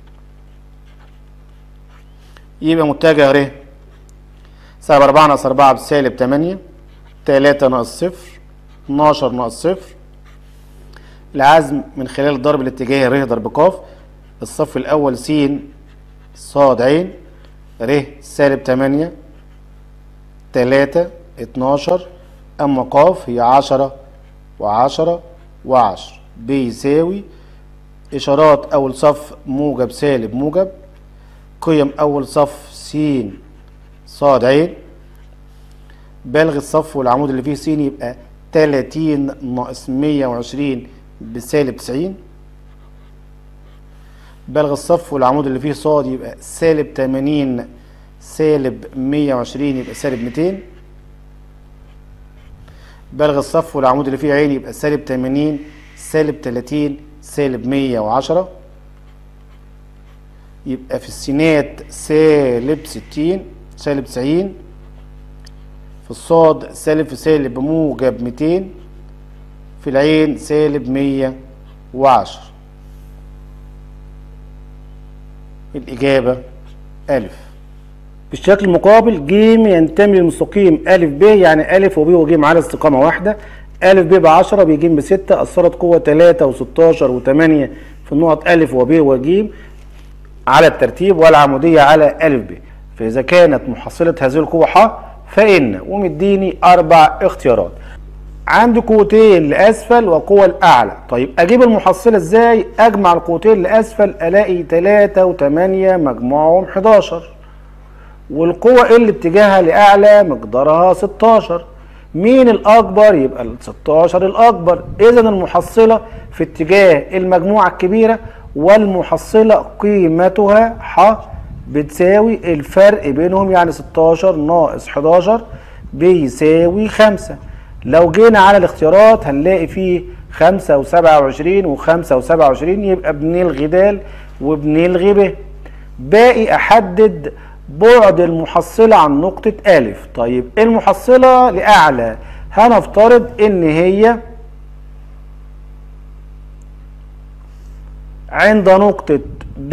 يبقى متجه ر سالب أربعة ناقص أربعة بسالب تمانية تلاتة ناقص صفر اتناشر ناقص صفر العزم من خلال الضرب الاتجاهي ر ضرب ق الصف الأول س صاد عين ر سالب تمانية تلاتة اتناشر أما قاف هي عشرة وعشرة وعشر بيساوي إشارات أول صف موجب سالب موجب قيم أول صف س صاد عين بلغ الصف والعمود اللي فيه س يبقى تلاتين ناقص مية وعشرين بسالب تسعين بلغ الصف والعمود اللي فيه صاد يبقى سالب تمانين سالب مية وعشرين يبقى سالب ميتين بلغ الصف والعمود اللي فيه عين يبقى سالب تمانين سالب تلاتين سالب مية وعشرة يبقى في السينات سالب ستين سالب تسعين في الصاد سالب في سالب موجب ميتين في العين سالب مية وعشر الإجابة ألف بالشكل المقابل ج ينتمي للمستقيم أ ب يعني أ وب وج على استقامة واحدة أ ب ب 10 بيج بستة أثرت قوة 3 و16 و8 في النقط أ وب وج على الترتيب والعمودية على أ ب فإذا كانت محصلة هذه القوة ح فإن ومديني أربع اختيارات عندي قوتين لأسفل وقوة الأعلى طيب أجيب المحصلة إزاي أجمع القوتين لأسفل ألاقي 3 و8 مجموعهم 11 والقوة اللي اتجاهها لأعلى مقدارها 16 مين الأكبر يبقى ال 16 الأكبر إذا المحصلة في اتجاه المجموعة الكبيرة والمحصلة قيمتها ح بتساوي الفرق بينهم يعني 16 ناقص 11 بيساوي 5 لو جينا على الاختيارات هنلاقي فيه 5 و27 و5 و27 يبقى بنلغي د وبنلغي ب باقي احدد بعد المحصلة عن نقطة أ طيب المحصلة لأعلى هنفترض إن هي عند نقطة د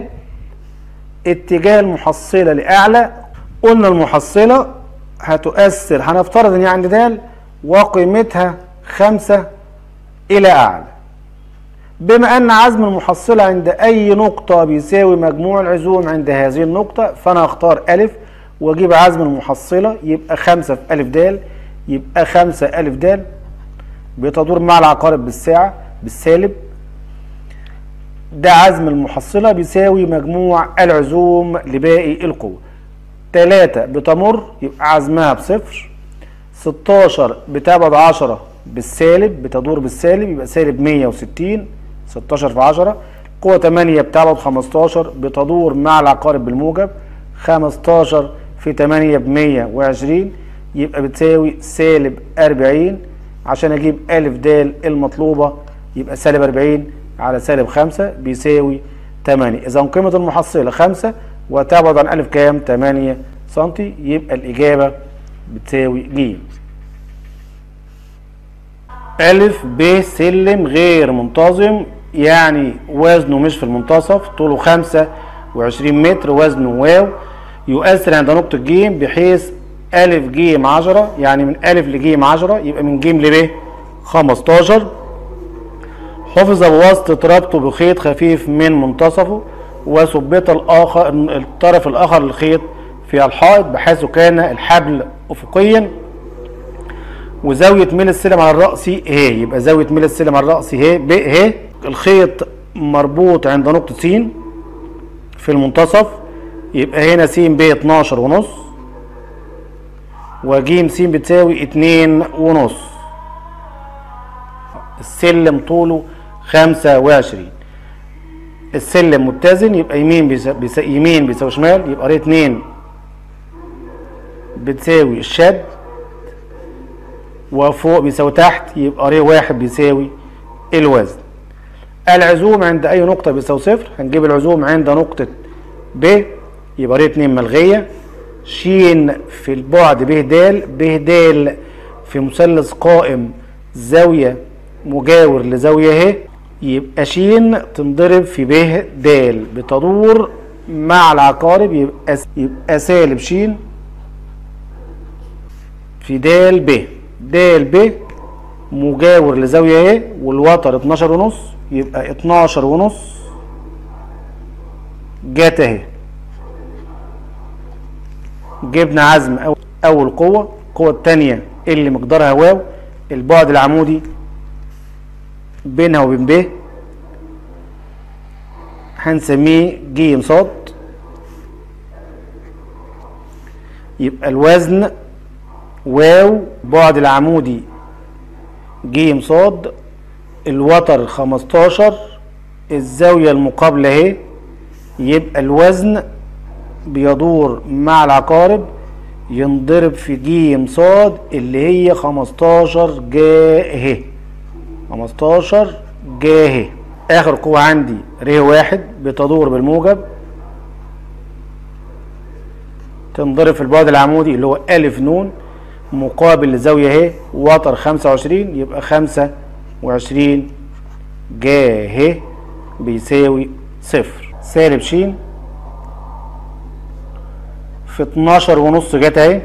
اتجاه المحصلة لأعلى قلنا المحصلة هتؤثر هنفترض إن هي عند د وقيمتها خمسة إلى أعلى بما أن عزم المحصلة عند أي نقطة بيساوي مجموع العزوم عند هذه النقطة فأنا هختار ألف وأجيب عزم المحصلة يبقى خمسة في ألف د يبقى خمسة ألف د بتدور مع العقارب بالساعة بالسالب ده عزم المحصلة بيساوي مجموع العزوم لباقي القوة تلاتة بتمر يبقى عزمها بصفر 16 بتبعد 10 بالسالب بتدور بالسالب يبقى سالب 160 16 في 10 قوة 8 بتبعد 15 بتدور مع العقارب بالموجب 15 في 8 ب 120 يبقى بتساوي سالب 40 عشان اجيب أ د المطلوبة يبقى سالب 40 على سالب 5 بيساوي 8 إذا قيمة المحصلة 5 وتبعد عن أ كام 8 سم يبقى الإجابة بتساوي ج ألف ب سلم غير منتظم يعني وزنه مش في المنتصف طوله خمسة وعشرين متر وزنه واو يؤثر عند نقطة ج بحيث ألف ج عشرة يعني من ألف لج عشرة يبقى من ج لب خمستاشر حفظ بواسطة ربطه بخيط خفيف من منتصفه وثبت الآخر الطرف الآخر للخيط في الحائط بحيث كان الحبل أفقيا وزاوية ميل السلم على الرأس ه يبقى زاوية ميل السلم على الرأس ه ب ه الخيط مربوط عند نقطة س في المنتصف يبقى هنا س ب 12 ونص وج س بتساوي 2 ونص السلم طوله خمسة وعشرين السلم متزن يبقى يمين بيسا بيسا يمين بيساوي شمال يبقى ر اتنين بتساوي الشد وفوق بيساوي تحت يبقى ر واحد بيساوي الوزن العزوم عند اي نقطة بيساوي صفر هنجيب العزوم عند نقطة ب يبقى ر اتنين ملغية ش في البعد ب د ب د في مثلث قائم زاوية مجاور لزاوية ه يبقى ش تنضرب في ب د بتدور مع العقارب يبقى يبقى سالب ش في د ب د ب مجاور لزاوية ه والوتر 12 ونص يبقى 12 ونص جت اهي جبنا عزم أول, أول قوة القوة التانية اللي مقدارها واو البعد العمودي بينها وبين ب هنسميه ج صاد يبقى الوزن واو بعد العمودي ج صاد الوتر 15 الزاوية المقابلة اهي يبقى الوزن بيدور مع العقارب ينضرب في ج صاد اللي هي 15 جاه 15 جاه اخر قوة عندي ر واحد بتدور بالموجب تنضرب في البعد العمودي اللي هو ألف نون مقابل لزاوية اهي وتر 25 يبقى 25 جاه بيساوي صفر سالب ش في 12 ونص جت اهي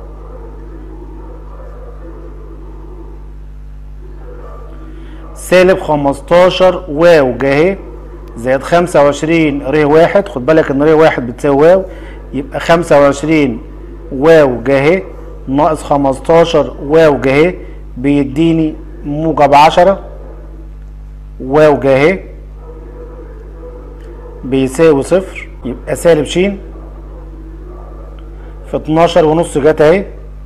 سالب 15 واو جه اهي زائد 25 ر واحد خد بالك ان ر واحد بتساوي واو يبقى 25 واو جه اهي ناقص 15 واو جه اهي بيديني موجب 10 واو جه اهي بيساوي صفر يبقى سالب ش في 12 ونص جت اهي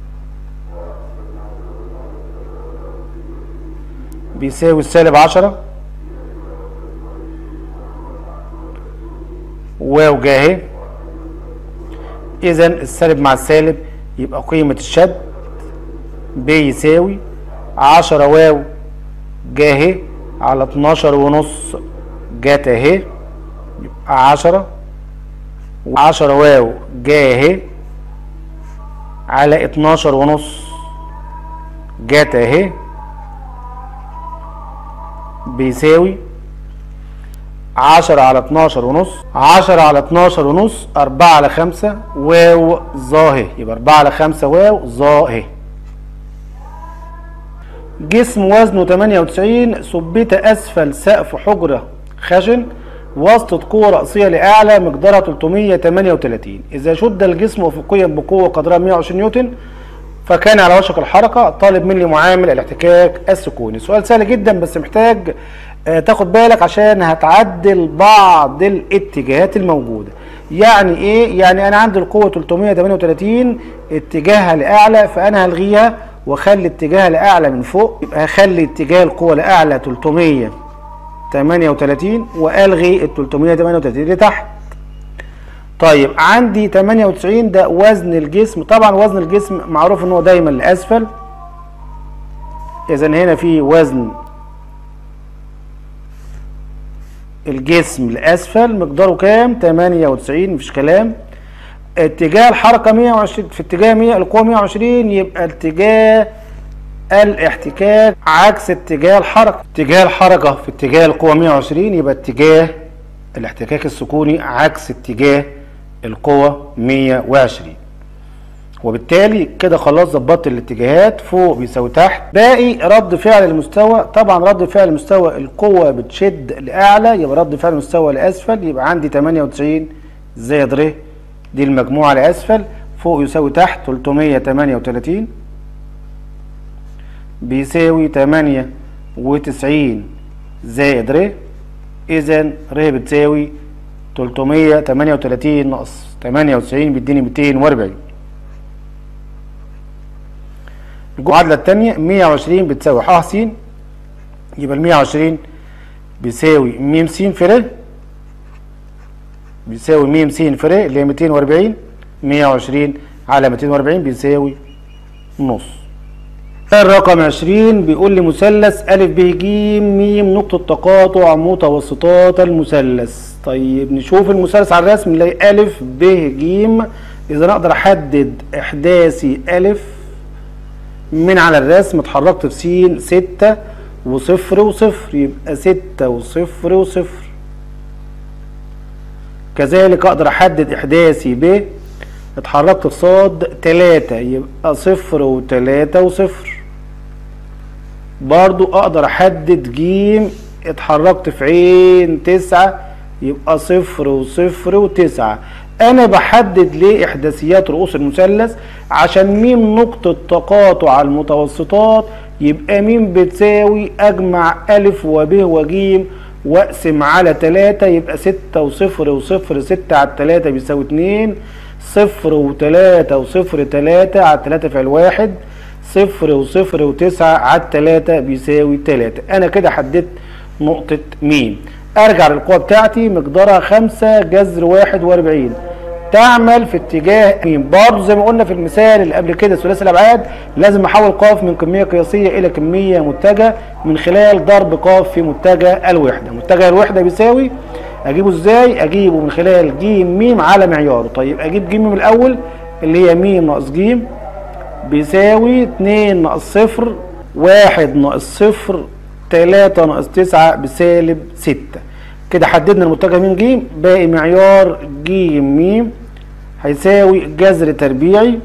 بيساوي السالب 10 واو جه اهي اذا السالب مع السالب يبقى قيمة الشد بيساوي 10 واو جه اهي على 12 ونص جت اهي يبقى 10 و10 واو جه اهي على 12 ونص جت اهي بيساوي 10 على 12 ونص 10 على 12 ونص 4 على 5 واو ظاهي يبقى 4 على 5 واو ظاهي جسم وزنه 98 ثبت اسفل سقف حجره خشن واسطة قوة رأسية لأعلى مقدارها 338 إذا شد الجسم أفقيا بقوة قدرها 120 نيوتن فكان على وشك الحركة طالب مني معامل الاحتكاك السكوني سؤال سهل جدا بس محتاج آه تاخد بالك عشان هتعدل بعض الاتجاهات الموجودة يعني ايه يعني انا عندي القوة 338 اتجاهها لأعلى فانا هلغيها واخلي اتجاهها لأعلى من فوق يبقى هخلي اتجاه القوة لأعلى 300 38 والغي ال 338 اللي تحت طيب عندي 98 ده وزن الجسم طبعا وزن الجسم معروف ان هو دايما لاسفل اذا هنا في وزن الجسم لاسفل مقداره كام 98 مفيش كلام اتجاه الحركه 120 في اتجاه 100 القوه 120 يبقى اتجاه الاحتكاك عكس اتجاه الحركة اتجاه الحركة في اتجاه القوة 120 يبقى اتجاه الاحتكاك السكوني عكس اتجاه القوة 120 وبالتالي كده خلاص ظبطت الاتجاهات فوق بيساوي تحت باقي رد فعل المستوى طبعا رد فعل مستوى القوة بتشد لأعلى يبقى رد فعل المستوى لأسفل يبقى عندي 98 زائد ر دي المجموعة لأسفل فوق يساوي تحت 338 بيساوي تمانية وتسعين زائد ر إذا ر بتساوي تلتمية تمانية وتلاتين ناقص تمانية وتسعين بيديني ميتين وأربعين المعادلة التانية مية وعشرين بتساوي ح س يبقى ال 120 بيساوي م س في ر بيساوي م س في ر اللي هي 240 120 على 240 بيساوي نص الرقم 20 بيقول لي مثلث أ ب ج م نقطة تقاطع متوسطات المثلث طيب نشوف المثلث على الرسم نلاقي أ ب ج إذا أنا أقدر أحدد إحداثي أ من على الرسم اتحركت في س 6 وصفر وصفر يبقى 6 وصفر وصفر كذلك أقدر أحدد إحداثي ب اتحركت في صاد 3 يبقى صفر وتلاتة وصفر برضو اقدر احدد جيم اتحركت في عين تسعة يبقى صفر وصفر وتسعة انا بحدد ليه احداثيات رؤوس المثلث عشان ميم نقطة تقاطع المتوسطات يبقى ميم بتساوي اجمع الف وب وجيم واقسم على تلاتة يبقى ستة وصفر وصفر ستة على التلاتة بيساوي اتنين صفر وتلاتة وصفر تلاتة على التلاتة في الواحد صفر وصفر وتسعة على التلاتة بيساوي تلاتة أنا كده حددت نقطة ميم أرجع للقوة بتاعتي مقدارها خمسة جذر واحد وأربعين تعمل في اتجاه ميم برضه زي ما قلنا في المثال اللي قبل كده ثلاثي الأبعاد لازم أحول قاف من كمية قياسية إلى كمية متجهة من خلال ضرب قاف في متجه الوحدة متجه الوحدة بيساوي اجيبه ازاي اجيبه من خلال ج م على معياره طيب اجيب ج من الاول اللي هي م ناقص ج بيساوي 2 ناقص صفر 1 ناقص صفر 3 ناقص 9 بسالب 6 كده حددنا المتجه م ج باقي معيار ج م هيساوي جذر تربيعي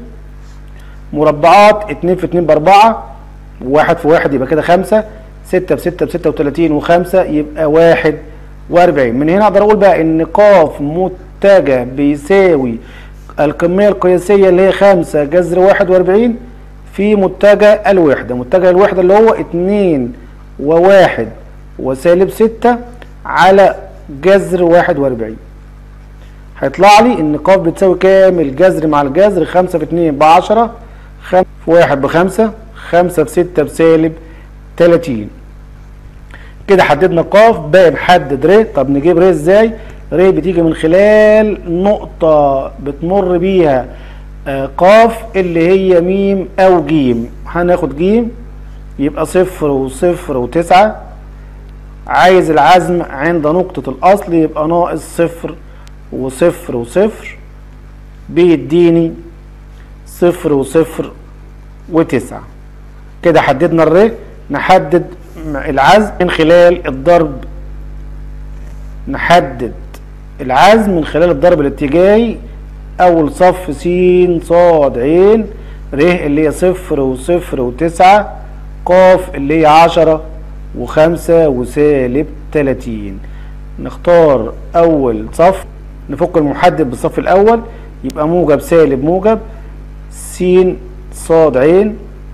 مربعات 2 في 2 ب 4 1 في 1 يبقى كده 5 6 في 6 ب 36 و5 يبقى 1 و40 من هنا اقدر اقول بقى ان ق متجه بيساوي الكمية القياسية اللي هي 5 جذر 41 في متجه الوحدة متجه الوحدة اللي هو 2 و1 وسالب 6 على جذر 41 هيطلع لي ان ق بتساوي كام الجذر مع الجذر 5 في 2 ب 10 5 في 1 ب 5 5 في 6 بسالب 30 كده حددنا ق باقي محدد ر طب نجيب ر ازاي ر بتيجي من خلال نقطة بتمر بيها ق اللي هي م او ج هناخد ج يبقى صفر وصفر وتسعة عايز العزم عند نقطة الأصل يبقى ناقص صفر وصفر وصفر بيديني صفر وصفر وتسعة كده حددنا الر نحدد العزم من خلال الضرب نحدد العزم من خلال الضرب الاتجاهي اول صف س ص ع ر اللي هي صفر وصفر وتسعة قاف اللي هي عشرة وخمسة وسالب تلاتين نختار اول صف نفك المحدد بالصف الاول يبقى موجب سالب موجب س ص ع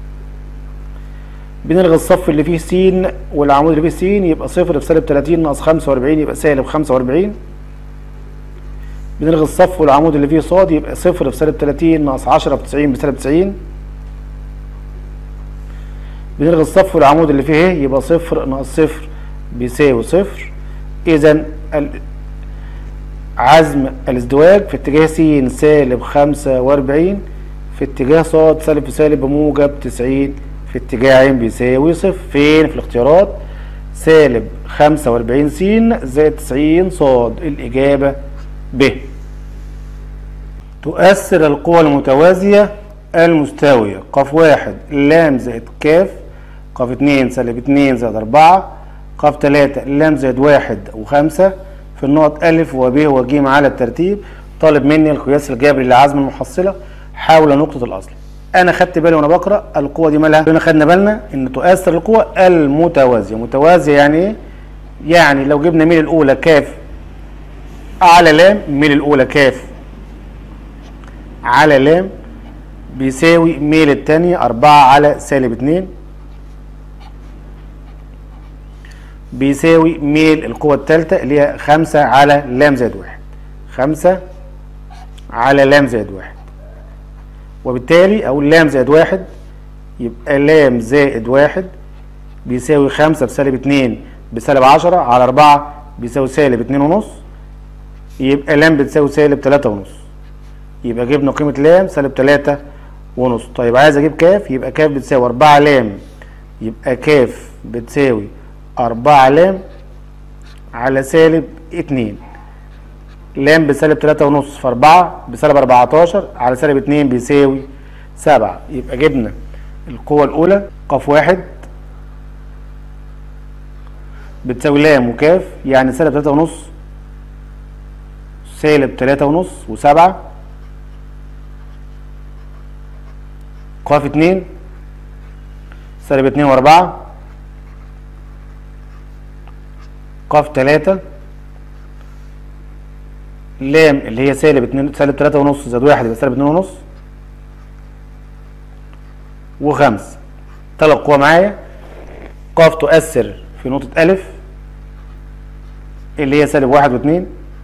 بنلغي الصف اللي فيه س والعمود اللي فيه س يبقى صفر في سالب 30 ناقص 45 يبقى سالب 45 بنلغي الصف والعمود اللي فيه ص يبقى صفر في سالب 30 ناقص 10 في 90 بسالب 90 بنلغي الصف والعمود اللي فيه ه يبقى صفر ناقص صفر بيساوي صفر اذا عزم الازدواج في اتجاه س سالب 45 في اتجاه ص سالب في سالب بموجب 90 في اتجاه ع بيساوي صفر فين في الاختيارات سالب 45 س زائد 90 ص الإجابة ب تؤثر القوى المتوازية المستوية ق واحد لام زائد ك ق اتنين سالب اتنين زائد أربعة ق تلاتة لام زائد واحد وخمسة في النقط أ وب وج على الترتيب طالب مني القياس الجبري لعزم المحصلة حول نقطة الأصل انا خدت بالي وانا بقرا القوه دي مالها هنا خدنا بالنا ان تؤثر القوه المتوازيه متوازيه يعني ايه يعني لو جبنا ميل الاولى كاف على لام ميل الاولى كاف على لام بيساوي ميل الثانيه 4 على سالب 2 بيساوي ميل القوة الثالثة اللي هي 5 على لام زائد 1 5 على لام زائد 1 وبالتالي اقول لام زائد واحد يبقى لام زائد واحد بيساوي خمسة بسالب اتنين بسالب عشرة على أربعة بيساوي سالب اتنين ونص يبقى لام بتساوي سالب تلاتة ونص يبقى جبنا قيمة لام سالب تلاتة ونص طيب عايز اجيب كاف يبقى كاف بتساوي أربعة لام يبقى كاف بتساوي أربعة لام على سالب اتنين لام بسالب تلاتة ونص في أربعة بسالب أربعتاشر على سالب اتنين بيساوي سبعة يبقى جبنا القوة الأولى قاف واحد بتساوي لام وكاف يعني سالب تلاتة ونص سالب تلاتة ونص وسبعة قاف اتنين سالب اتنين واربعة قاف تلاتة لام اللي هي سالب اتنين سالب تلاتة ونص زائد واحد يبقى سالب اتنين ونص وخمسة تلات قوى معايا قاف تؤثر في نقطة ألف اللي هي سالب واحد واتنين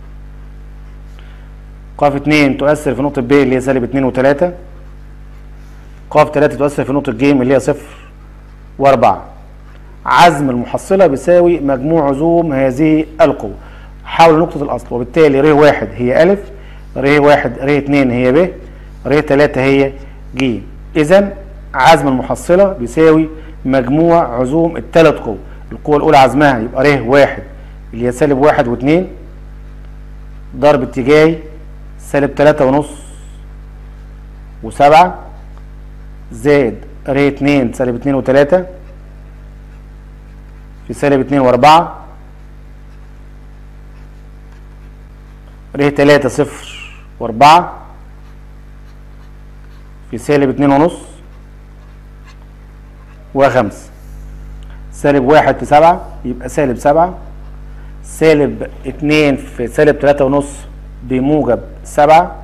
قاف اتنين تؤثر في نقطة ب اللي هي سالب اتنين وتلاتة قاف تلاتة تؤثر في نقطة ج اللي هي صفر وأربعة عزم المحصلة بيساوي مجموع عزوم هذه القوة حول نقطة الأصل وبالتالي ر واحد هي ألف ر واحد ر اتنين هي ب ر تلاتة هي ج إذا عزم المحصلة بيساوي مجموع عزوم الثلاث قوى القوة الأولى عزمها يبقى ر واحد اللي هي سالب واحد واتنين ضرب اتجاهي سالب تلاتة ونص وسبعة زائد ر اتنين سالب اتنين وتلاتة في سالب اتنين واربعة ر تلاتة صفر واربعة في سالب اتنين ونص وخمسة سالب واحد في سبعة يبقى سالب سبعة سالب اتنين في سالب تلاتة ونص بموجب سبعة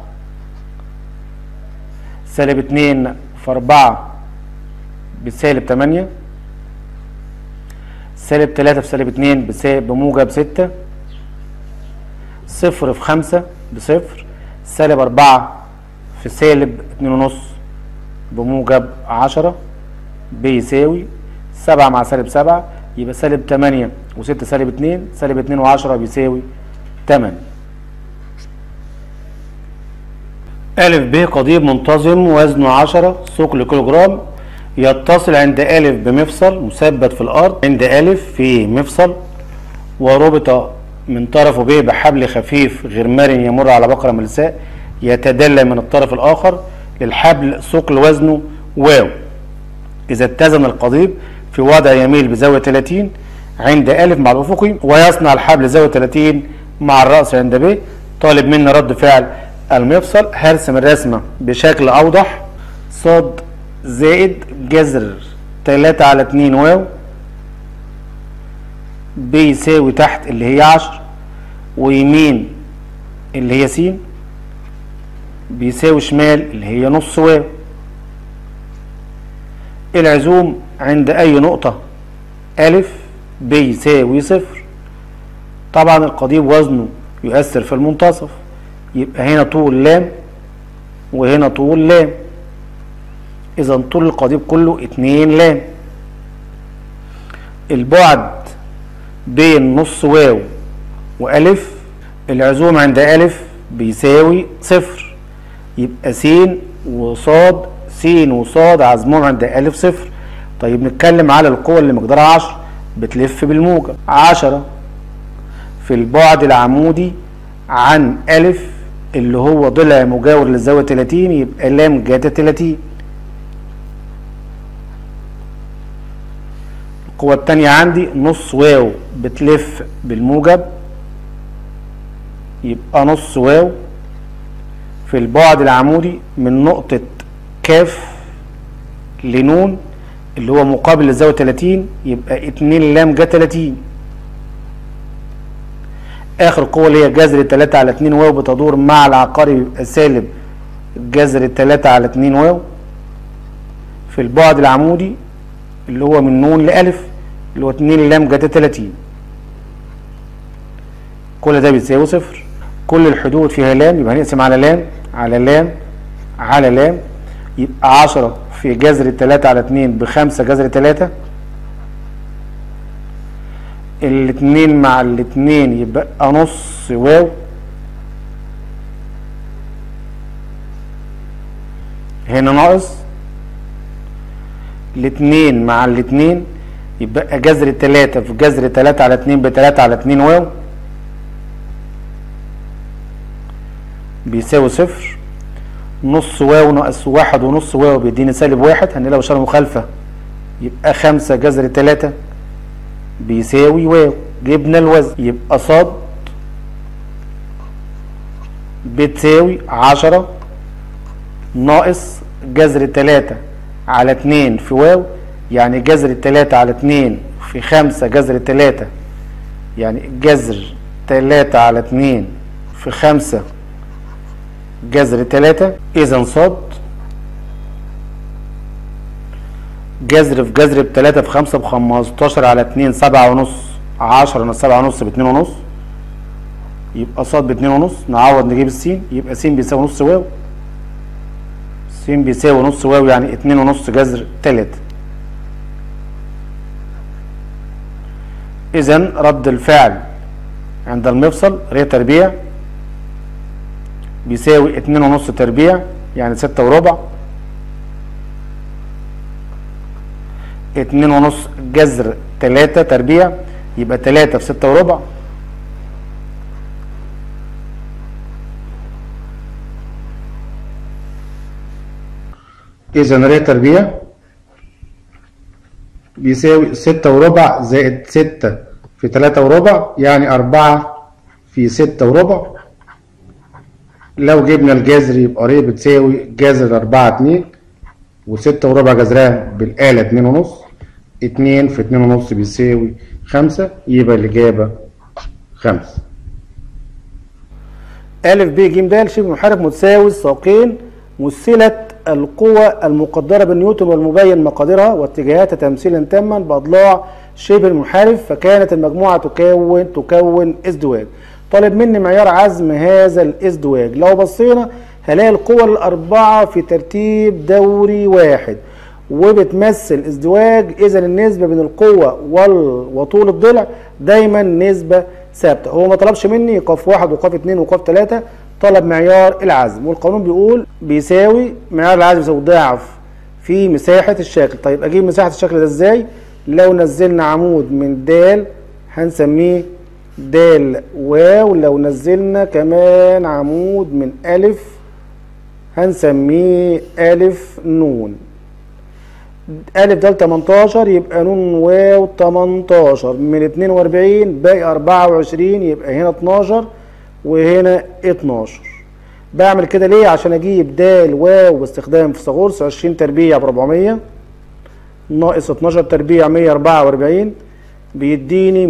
سالب اتنين في أربعة بسالب تمانية سالب تلاتة في سالب اتنين بسالب بموجب ستة صفر في خمسة بصفر سالب أربعة في سالب اتنين ونص بموجب عشرة بيساوي سبعة مع سالب سبعة يبقى سالب تمانية وستة سالب اتنين سالب اتنين وعشرة بيساوي تمن ألف ب قضيب منتظم وزنه عشرة ثقل كيلو جرام يتصل عند ألف بمفصل مثبت في الأرض عند ألف في مفصل وربط من طرفه ب بحبل خفيف غير مرن يمر على بقرة ملساء يتدلى من الطرف الآخر للحبل ثقل وزنه واو إذا اتزن القضيب في وضع يميل بزاوية 30 عند ألف مع الأفقي ويصنع الحبل زاوية 30 مع الرأس عند ب طالب مني رد فعل المفصل هرسم الرسمة بشكل أوضح صاد زائد جذر 3 على 2 واو بيساوي تحت اللي هي 10 ويمين اللي هي س بيساوي شمال اللي هي نص واو العزوم عند أي نقطة ألف بيساوي صفر طبعا القضيب وزنه يؤثر في المنتصف يبقى هنا طول لام وهنا طول لام إذا طول القضيب كله اتنين لام البعد بين نص واو وألف العزوم عند ألف بيساوي صفر يبقى س وصاد س وصاد عزمهم عند ألف صفر طيب نتكلم على القوة اللي مقدارها عشر بتلف بالموجب عشرة في البعد العمودي عن ألف اللي هو ضلع مجاور للزاوية 30 يبقى لام جاتا 30 القوة التانية عندي نص واو بتلف بالموجب يبقى نص واو في البعد العمودي من نقطة كاف لنون اللي هو مقابل للزاوية 30 يبقى 2 لام جا 30 اخر قوة اللي هي جذر 3 على 2 واو بتدور مع العقارب يبقى سالب جذر 3 على 2 واو في البعد العمودي اللي هو من نون لألف اللي هو 2 لام جتا 30 كل ده بيساوي صفر كل الحدود فيها لام يبقى هنقسم على لام على لام على لام يبقى 10 في جذر 3 على 2 بخمسة جذر 3 الاتنين مع الاتنين يبقى نص واو هنا ناقص الاتنين مع الاتنين يبقى جذر تلاتة في جذر تلاتة على اتنين بتلاتة على اتنين واو بيساوي صفر نص واو ناقص واحد ونص واو بيديني سالب واحد هنلاقي اشاره مخالفه يبقى خمسة جذر تلاتة بيساوي واو جبنا الوزن يبقى صاد بتساوي عشرة ناقص جذر تلاتة على اتنين في واو يعني جذر تلاتة على اتنين في خمسة جذر تلاتة يعني جذر تلاتة على اتنين في خمسة جذر تلاتة إذا صاد جذر في جذر بتلاتة في خمسة بخمستاشر على اتنين سبعة ونص عشرة ناقص سبعة ونص باتنين ونص يبقى صاد باتنين ونص نعوض نجيب السين يبقى س بيساوي نص واو س بيساوي نص واو يعني اتنين ونص جذر تلاتة إذا رد الفعل عند المفصل ري تربيع بيساوي اتنين ونص تربيع يعني ستة وربع اتنين ونص جذر تلاتة تربيع يبقى تلاتة في ستة وربع إذا ري تربيع بيساوي ستة وربع زائد ستة في تلاتة وربع يعني أربعة في ستة وربع لو جبنا الجذر يبقى ر بتساوي جذر أربعة اتنين وستة وربع جذرها بالآلة اتنين ونص اتنين في اتنين ونص بيساوي خمسة يبقى الإجابة خمسة ألف ب ج د شبه محرك متساوي الساقين مثلة القوى المقدرة بالنيوتن والمبين مقاديرها واتجاهاتها تمثيلا تاما بأضلاع شبه المنحرف فكانت المجموعة تكون تكون ازدواج طالب مني معيار عزم هذا الازدواج لو بصينا هلاقي القوى الأربعة في ترتيب دوري واحد وبتمثل ازدواج إذا النسبة بين القوة وال... وطول الضلع دايما نسبة ثابتة هو ما طلبش مني قاف واحد وقاف اتنين وقاف تلاتة طلب معيار العزم والقانون بيقول بيساوي معيار العزم يساوي ضعف في مساحة الشكل طيب أجيب مساحة الشكل ده إزاي لو نزلنا عمود من د هنسميه د واو لو نزلنا كمان عمود من ألف هنسميه ألف نون ألف ده 18 يبقى نون واو 18 من 42 باقي 24 يبقى هنا 12 وهنا 12 بعمل كده ليه عشان اجيب د واو باستخدام فيثاغورس 20 تربيع ب 400 ناقص 12 تربيع 144 بيديني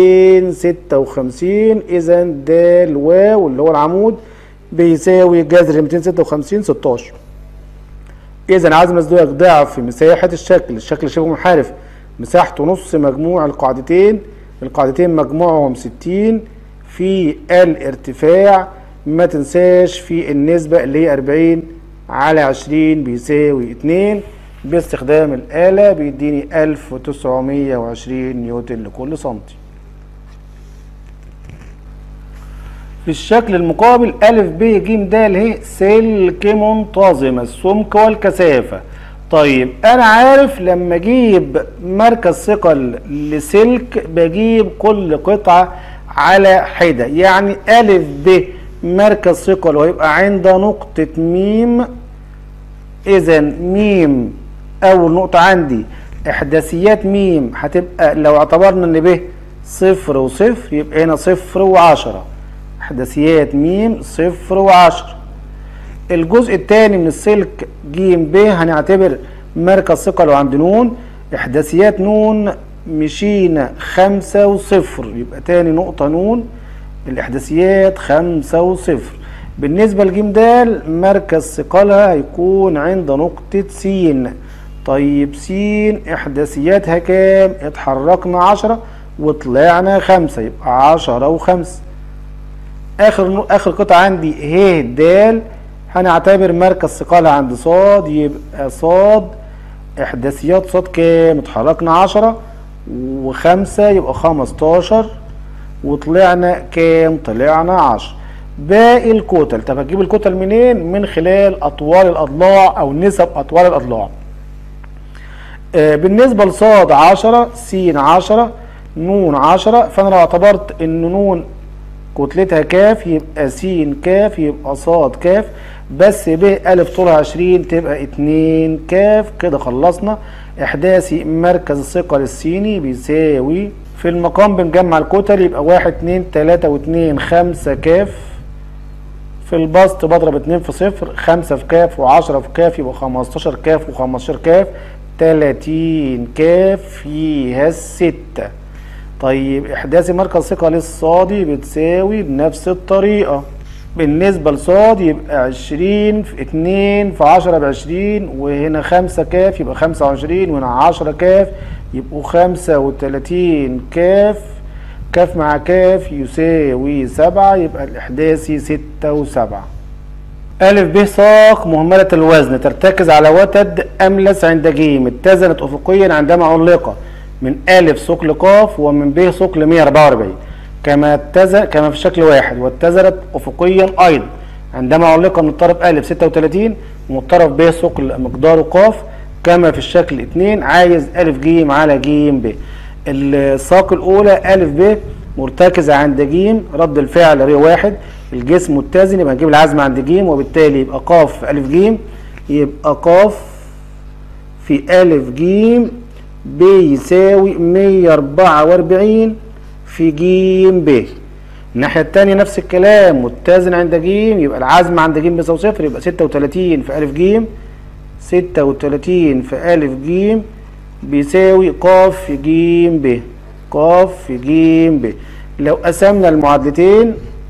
256 اذا د واو اللي هو العمود بيساوي جذر 256 16 اذا عزم ازدواج ضعف في مساحه الشكل الشكل شبه منحرف مساحته نص مجموع القاعدتين القاعدتين مجموعهم 60 في الارتفاع ما تنساش في النسبة اللي هي 40 على 20 بيساوي 2 باستخدام الآلة بيديني 1920 نيوتن لكل سنتي في الشكل المقابل أ ب ج د هي سلك منتظم السمك والكثافة طيب أنا عارف لما أجيب مركز ثقل لسلك بجيب كل قطعة على حدة يعني أ ب مركز ثقل ويبقى عند نقطة ميم إذا ميم أول نقطة عندي إحداثيات ميم هتبقى لو اعتبرنا إن ب صفر وصفر يبقى هنا صفر وعشرة إحداثيات ميم صفر وعشرة الجزء الثاني من السلك ج ب هنعتبر مركز ثقل وعند نون إحداثيات نون مشينا خمسة وصفر يبقى تاني نقطة نون الإحداثيات خمسة وصفر بالنسبة لجيم د مركز ثقلها هيكون عند نقطة س طيب س إحداثياتها كام؟ اتحركنا عشرة وطلعنا خمسة يبقى عشرة وخمسة آخر آخر قطعة عندي ه د هنعتبر مركز ثقلها عند صاد يبقى صاد إحداثيات صاد كام؟ اتحركنا عشرة وخمسة يبقى خمستاشر وطلعنا كام طلعنا عشر باقي الكتل طب هتجيب الكتل منين من خلال اطوال الاضلاع او نسب اطوال الاضلاع آه بالنسبة لصاد عشرة س عشرة نون عشرة فانا لو اعتبرت ان نون كتلتها كاف يبقى س كاف يبقى صاد كاف بس ب ألف طولها عشرين تبقى اتنين كاف كده خلصنا إحداثي مركز الثقل الصيني بيساوي في المقام بنجمع الكتل يبقى واحد اتنين تلاتة واتنين خمسة كاف في البسط بضرب اتنين في صفر خمسة في كاف وعشرة في كاف يبقى خمستاشر كاف وخمستاشر كاف تلاتين كاف فيها الستة طيب إحداثي مركز ثقل الصادي بتساوي بنفس الطريقة بالنسبة لصاد يبقى عشرين في اتنين في عشرة بعشرين وهنا خمسة كاف يبقى خمسة وعشرين وهنا عشرة كاف يبقوا خمسة وتلاتين كاف كاف مع كاف يساوي سبعة يبقى الإحداثي ستة وسبعة ألف ب ساق مهملة الوزن ترتكز على وتد أملس عند ج اتزنت أفقيا عندما علق من ألف ثقل ق ومن ب ثقل 144 كما اتزن كما في شكل واحد واتزنت أفقيا أيضا عندما علق من الطرف أ 36 ومن الطرف ب ثقل مقداره ق كما في الشكل 2 عايز أ ج على ج ب الساق الأولى أ ب مرتكزة عند ج رد الفعل ر واحد الجسم متزن يبقى نجيب العزم عند ج وبالتالي يبقى ق في أ ج يبقى ق في أ ج بيساوي 144 في ج ب الناحية التانية نفس الكلام متزن عند ج يبقى العزم عند ج بيساوي صفر يبقى 36 في أ ج 36 في أ ج بيساوي ق في ج ب ق في ج ب لو قسمنا المعادلتين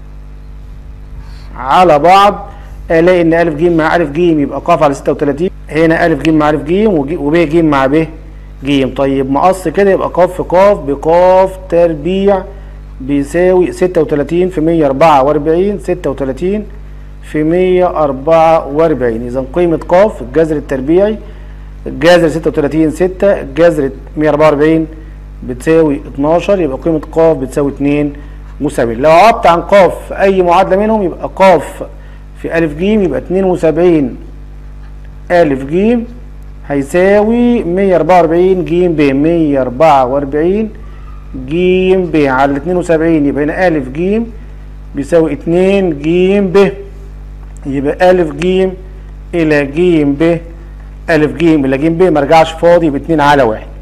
على بعض الاقي ان أ ج مع أ ج يبقى ق على 36 هنا أ ج مع أ ج وب ج مع ب ج طيب مقص كده يبقى ق في ق بق تربيع بيساوي 36 في 144 36 في 144 اذا قيمة ق الجذر التربيعي الجذر 36 6 الجذر 144 بتساوي 12 يبقى قيمة ق بتساوي 2 مساويين لو عوضت عن ق في اي معادلة منهم يبقى ق في أ ج يبقى 72 أ ج هيساوي 144 ج ب 144 ج ب على 72 يبقى هنا أ ج بيساوي 2 ج ب يبقى أ ج إلى ج ب أ ج إلى ج ب مرجعش فاضي يبقى 2 على 1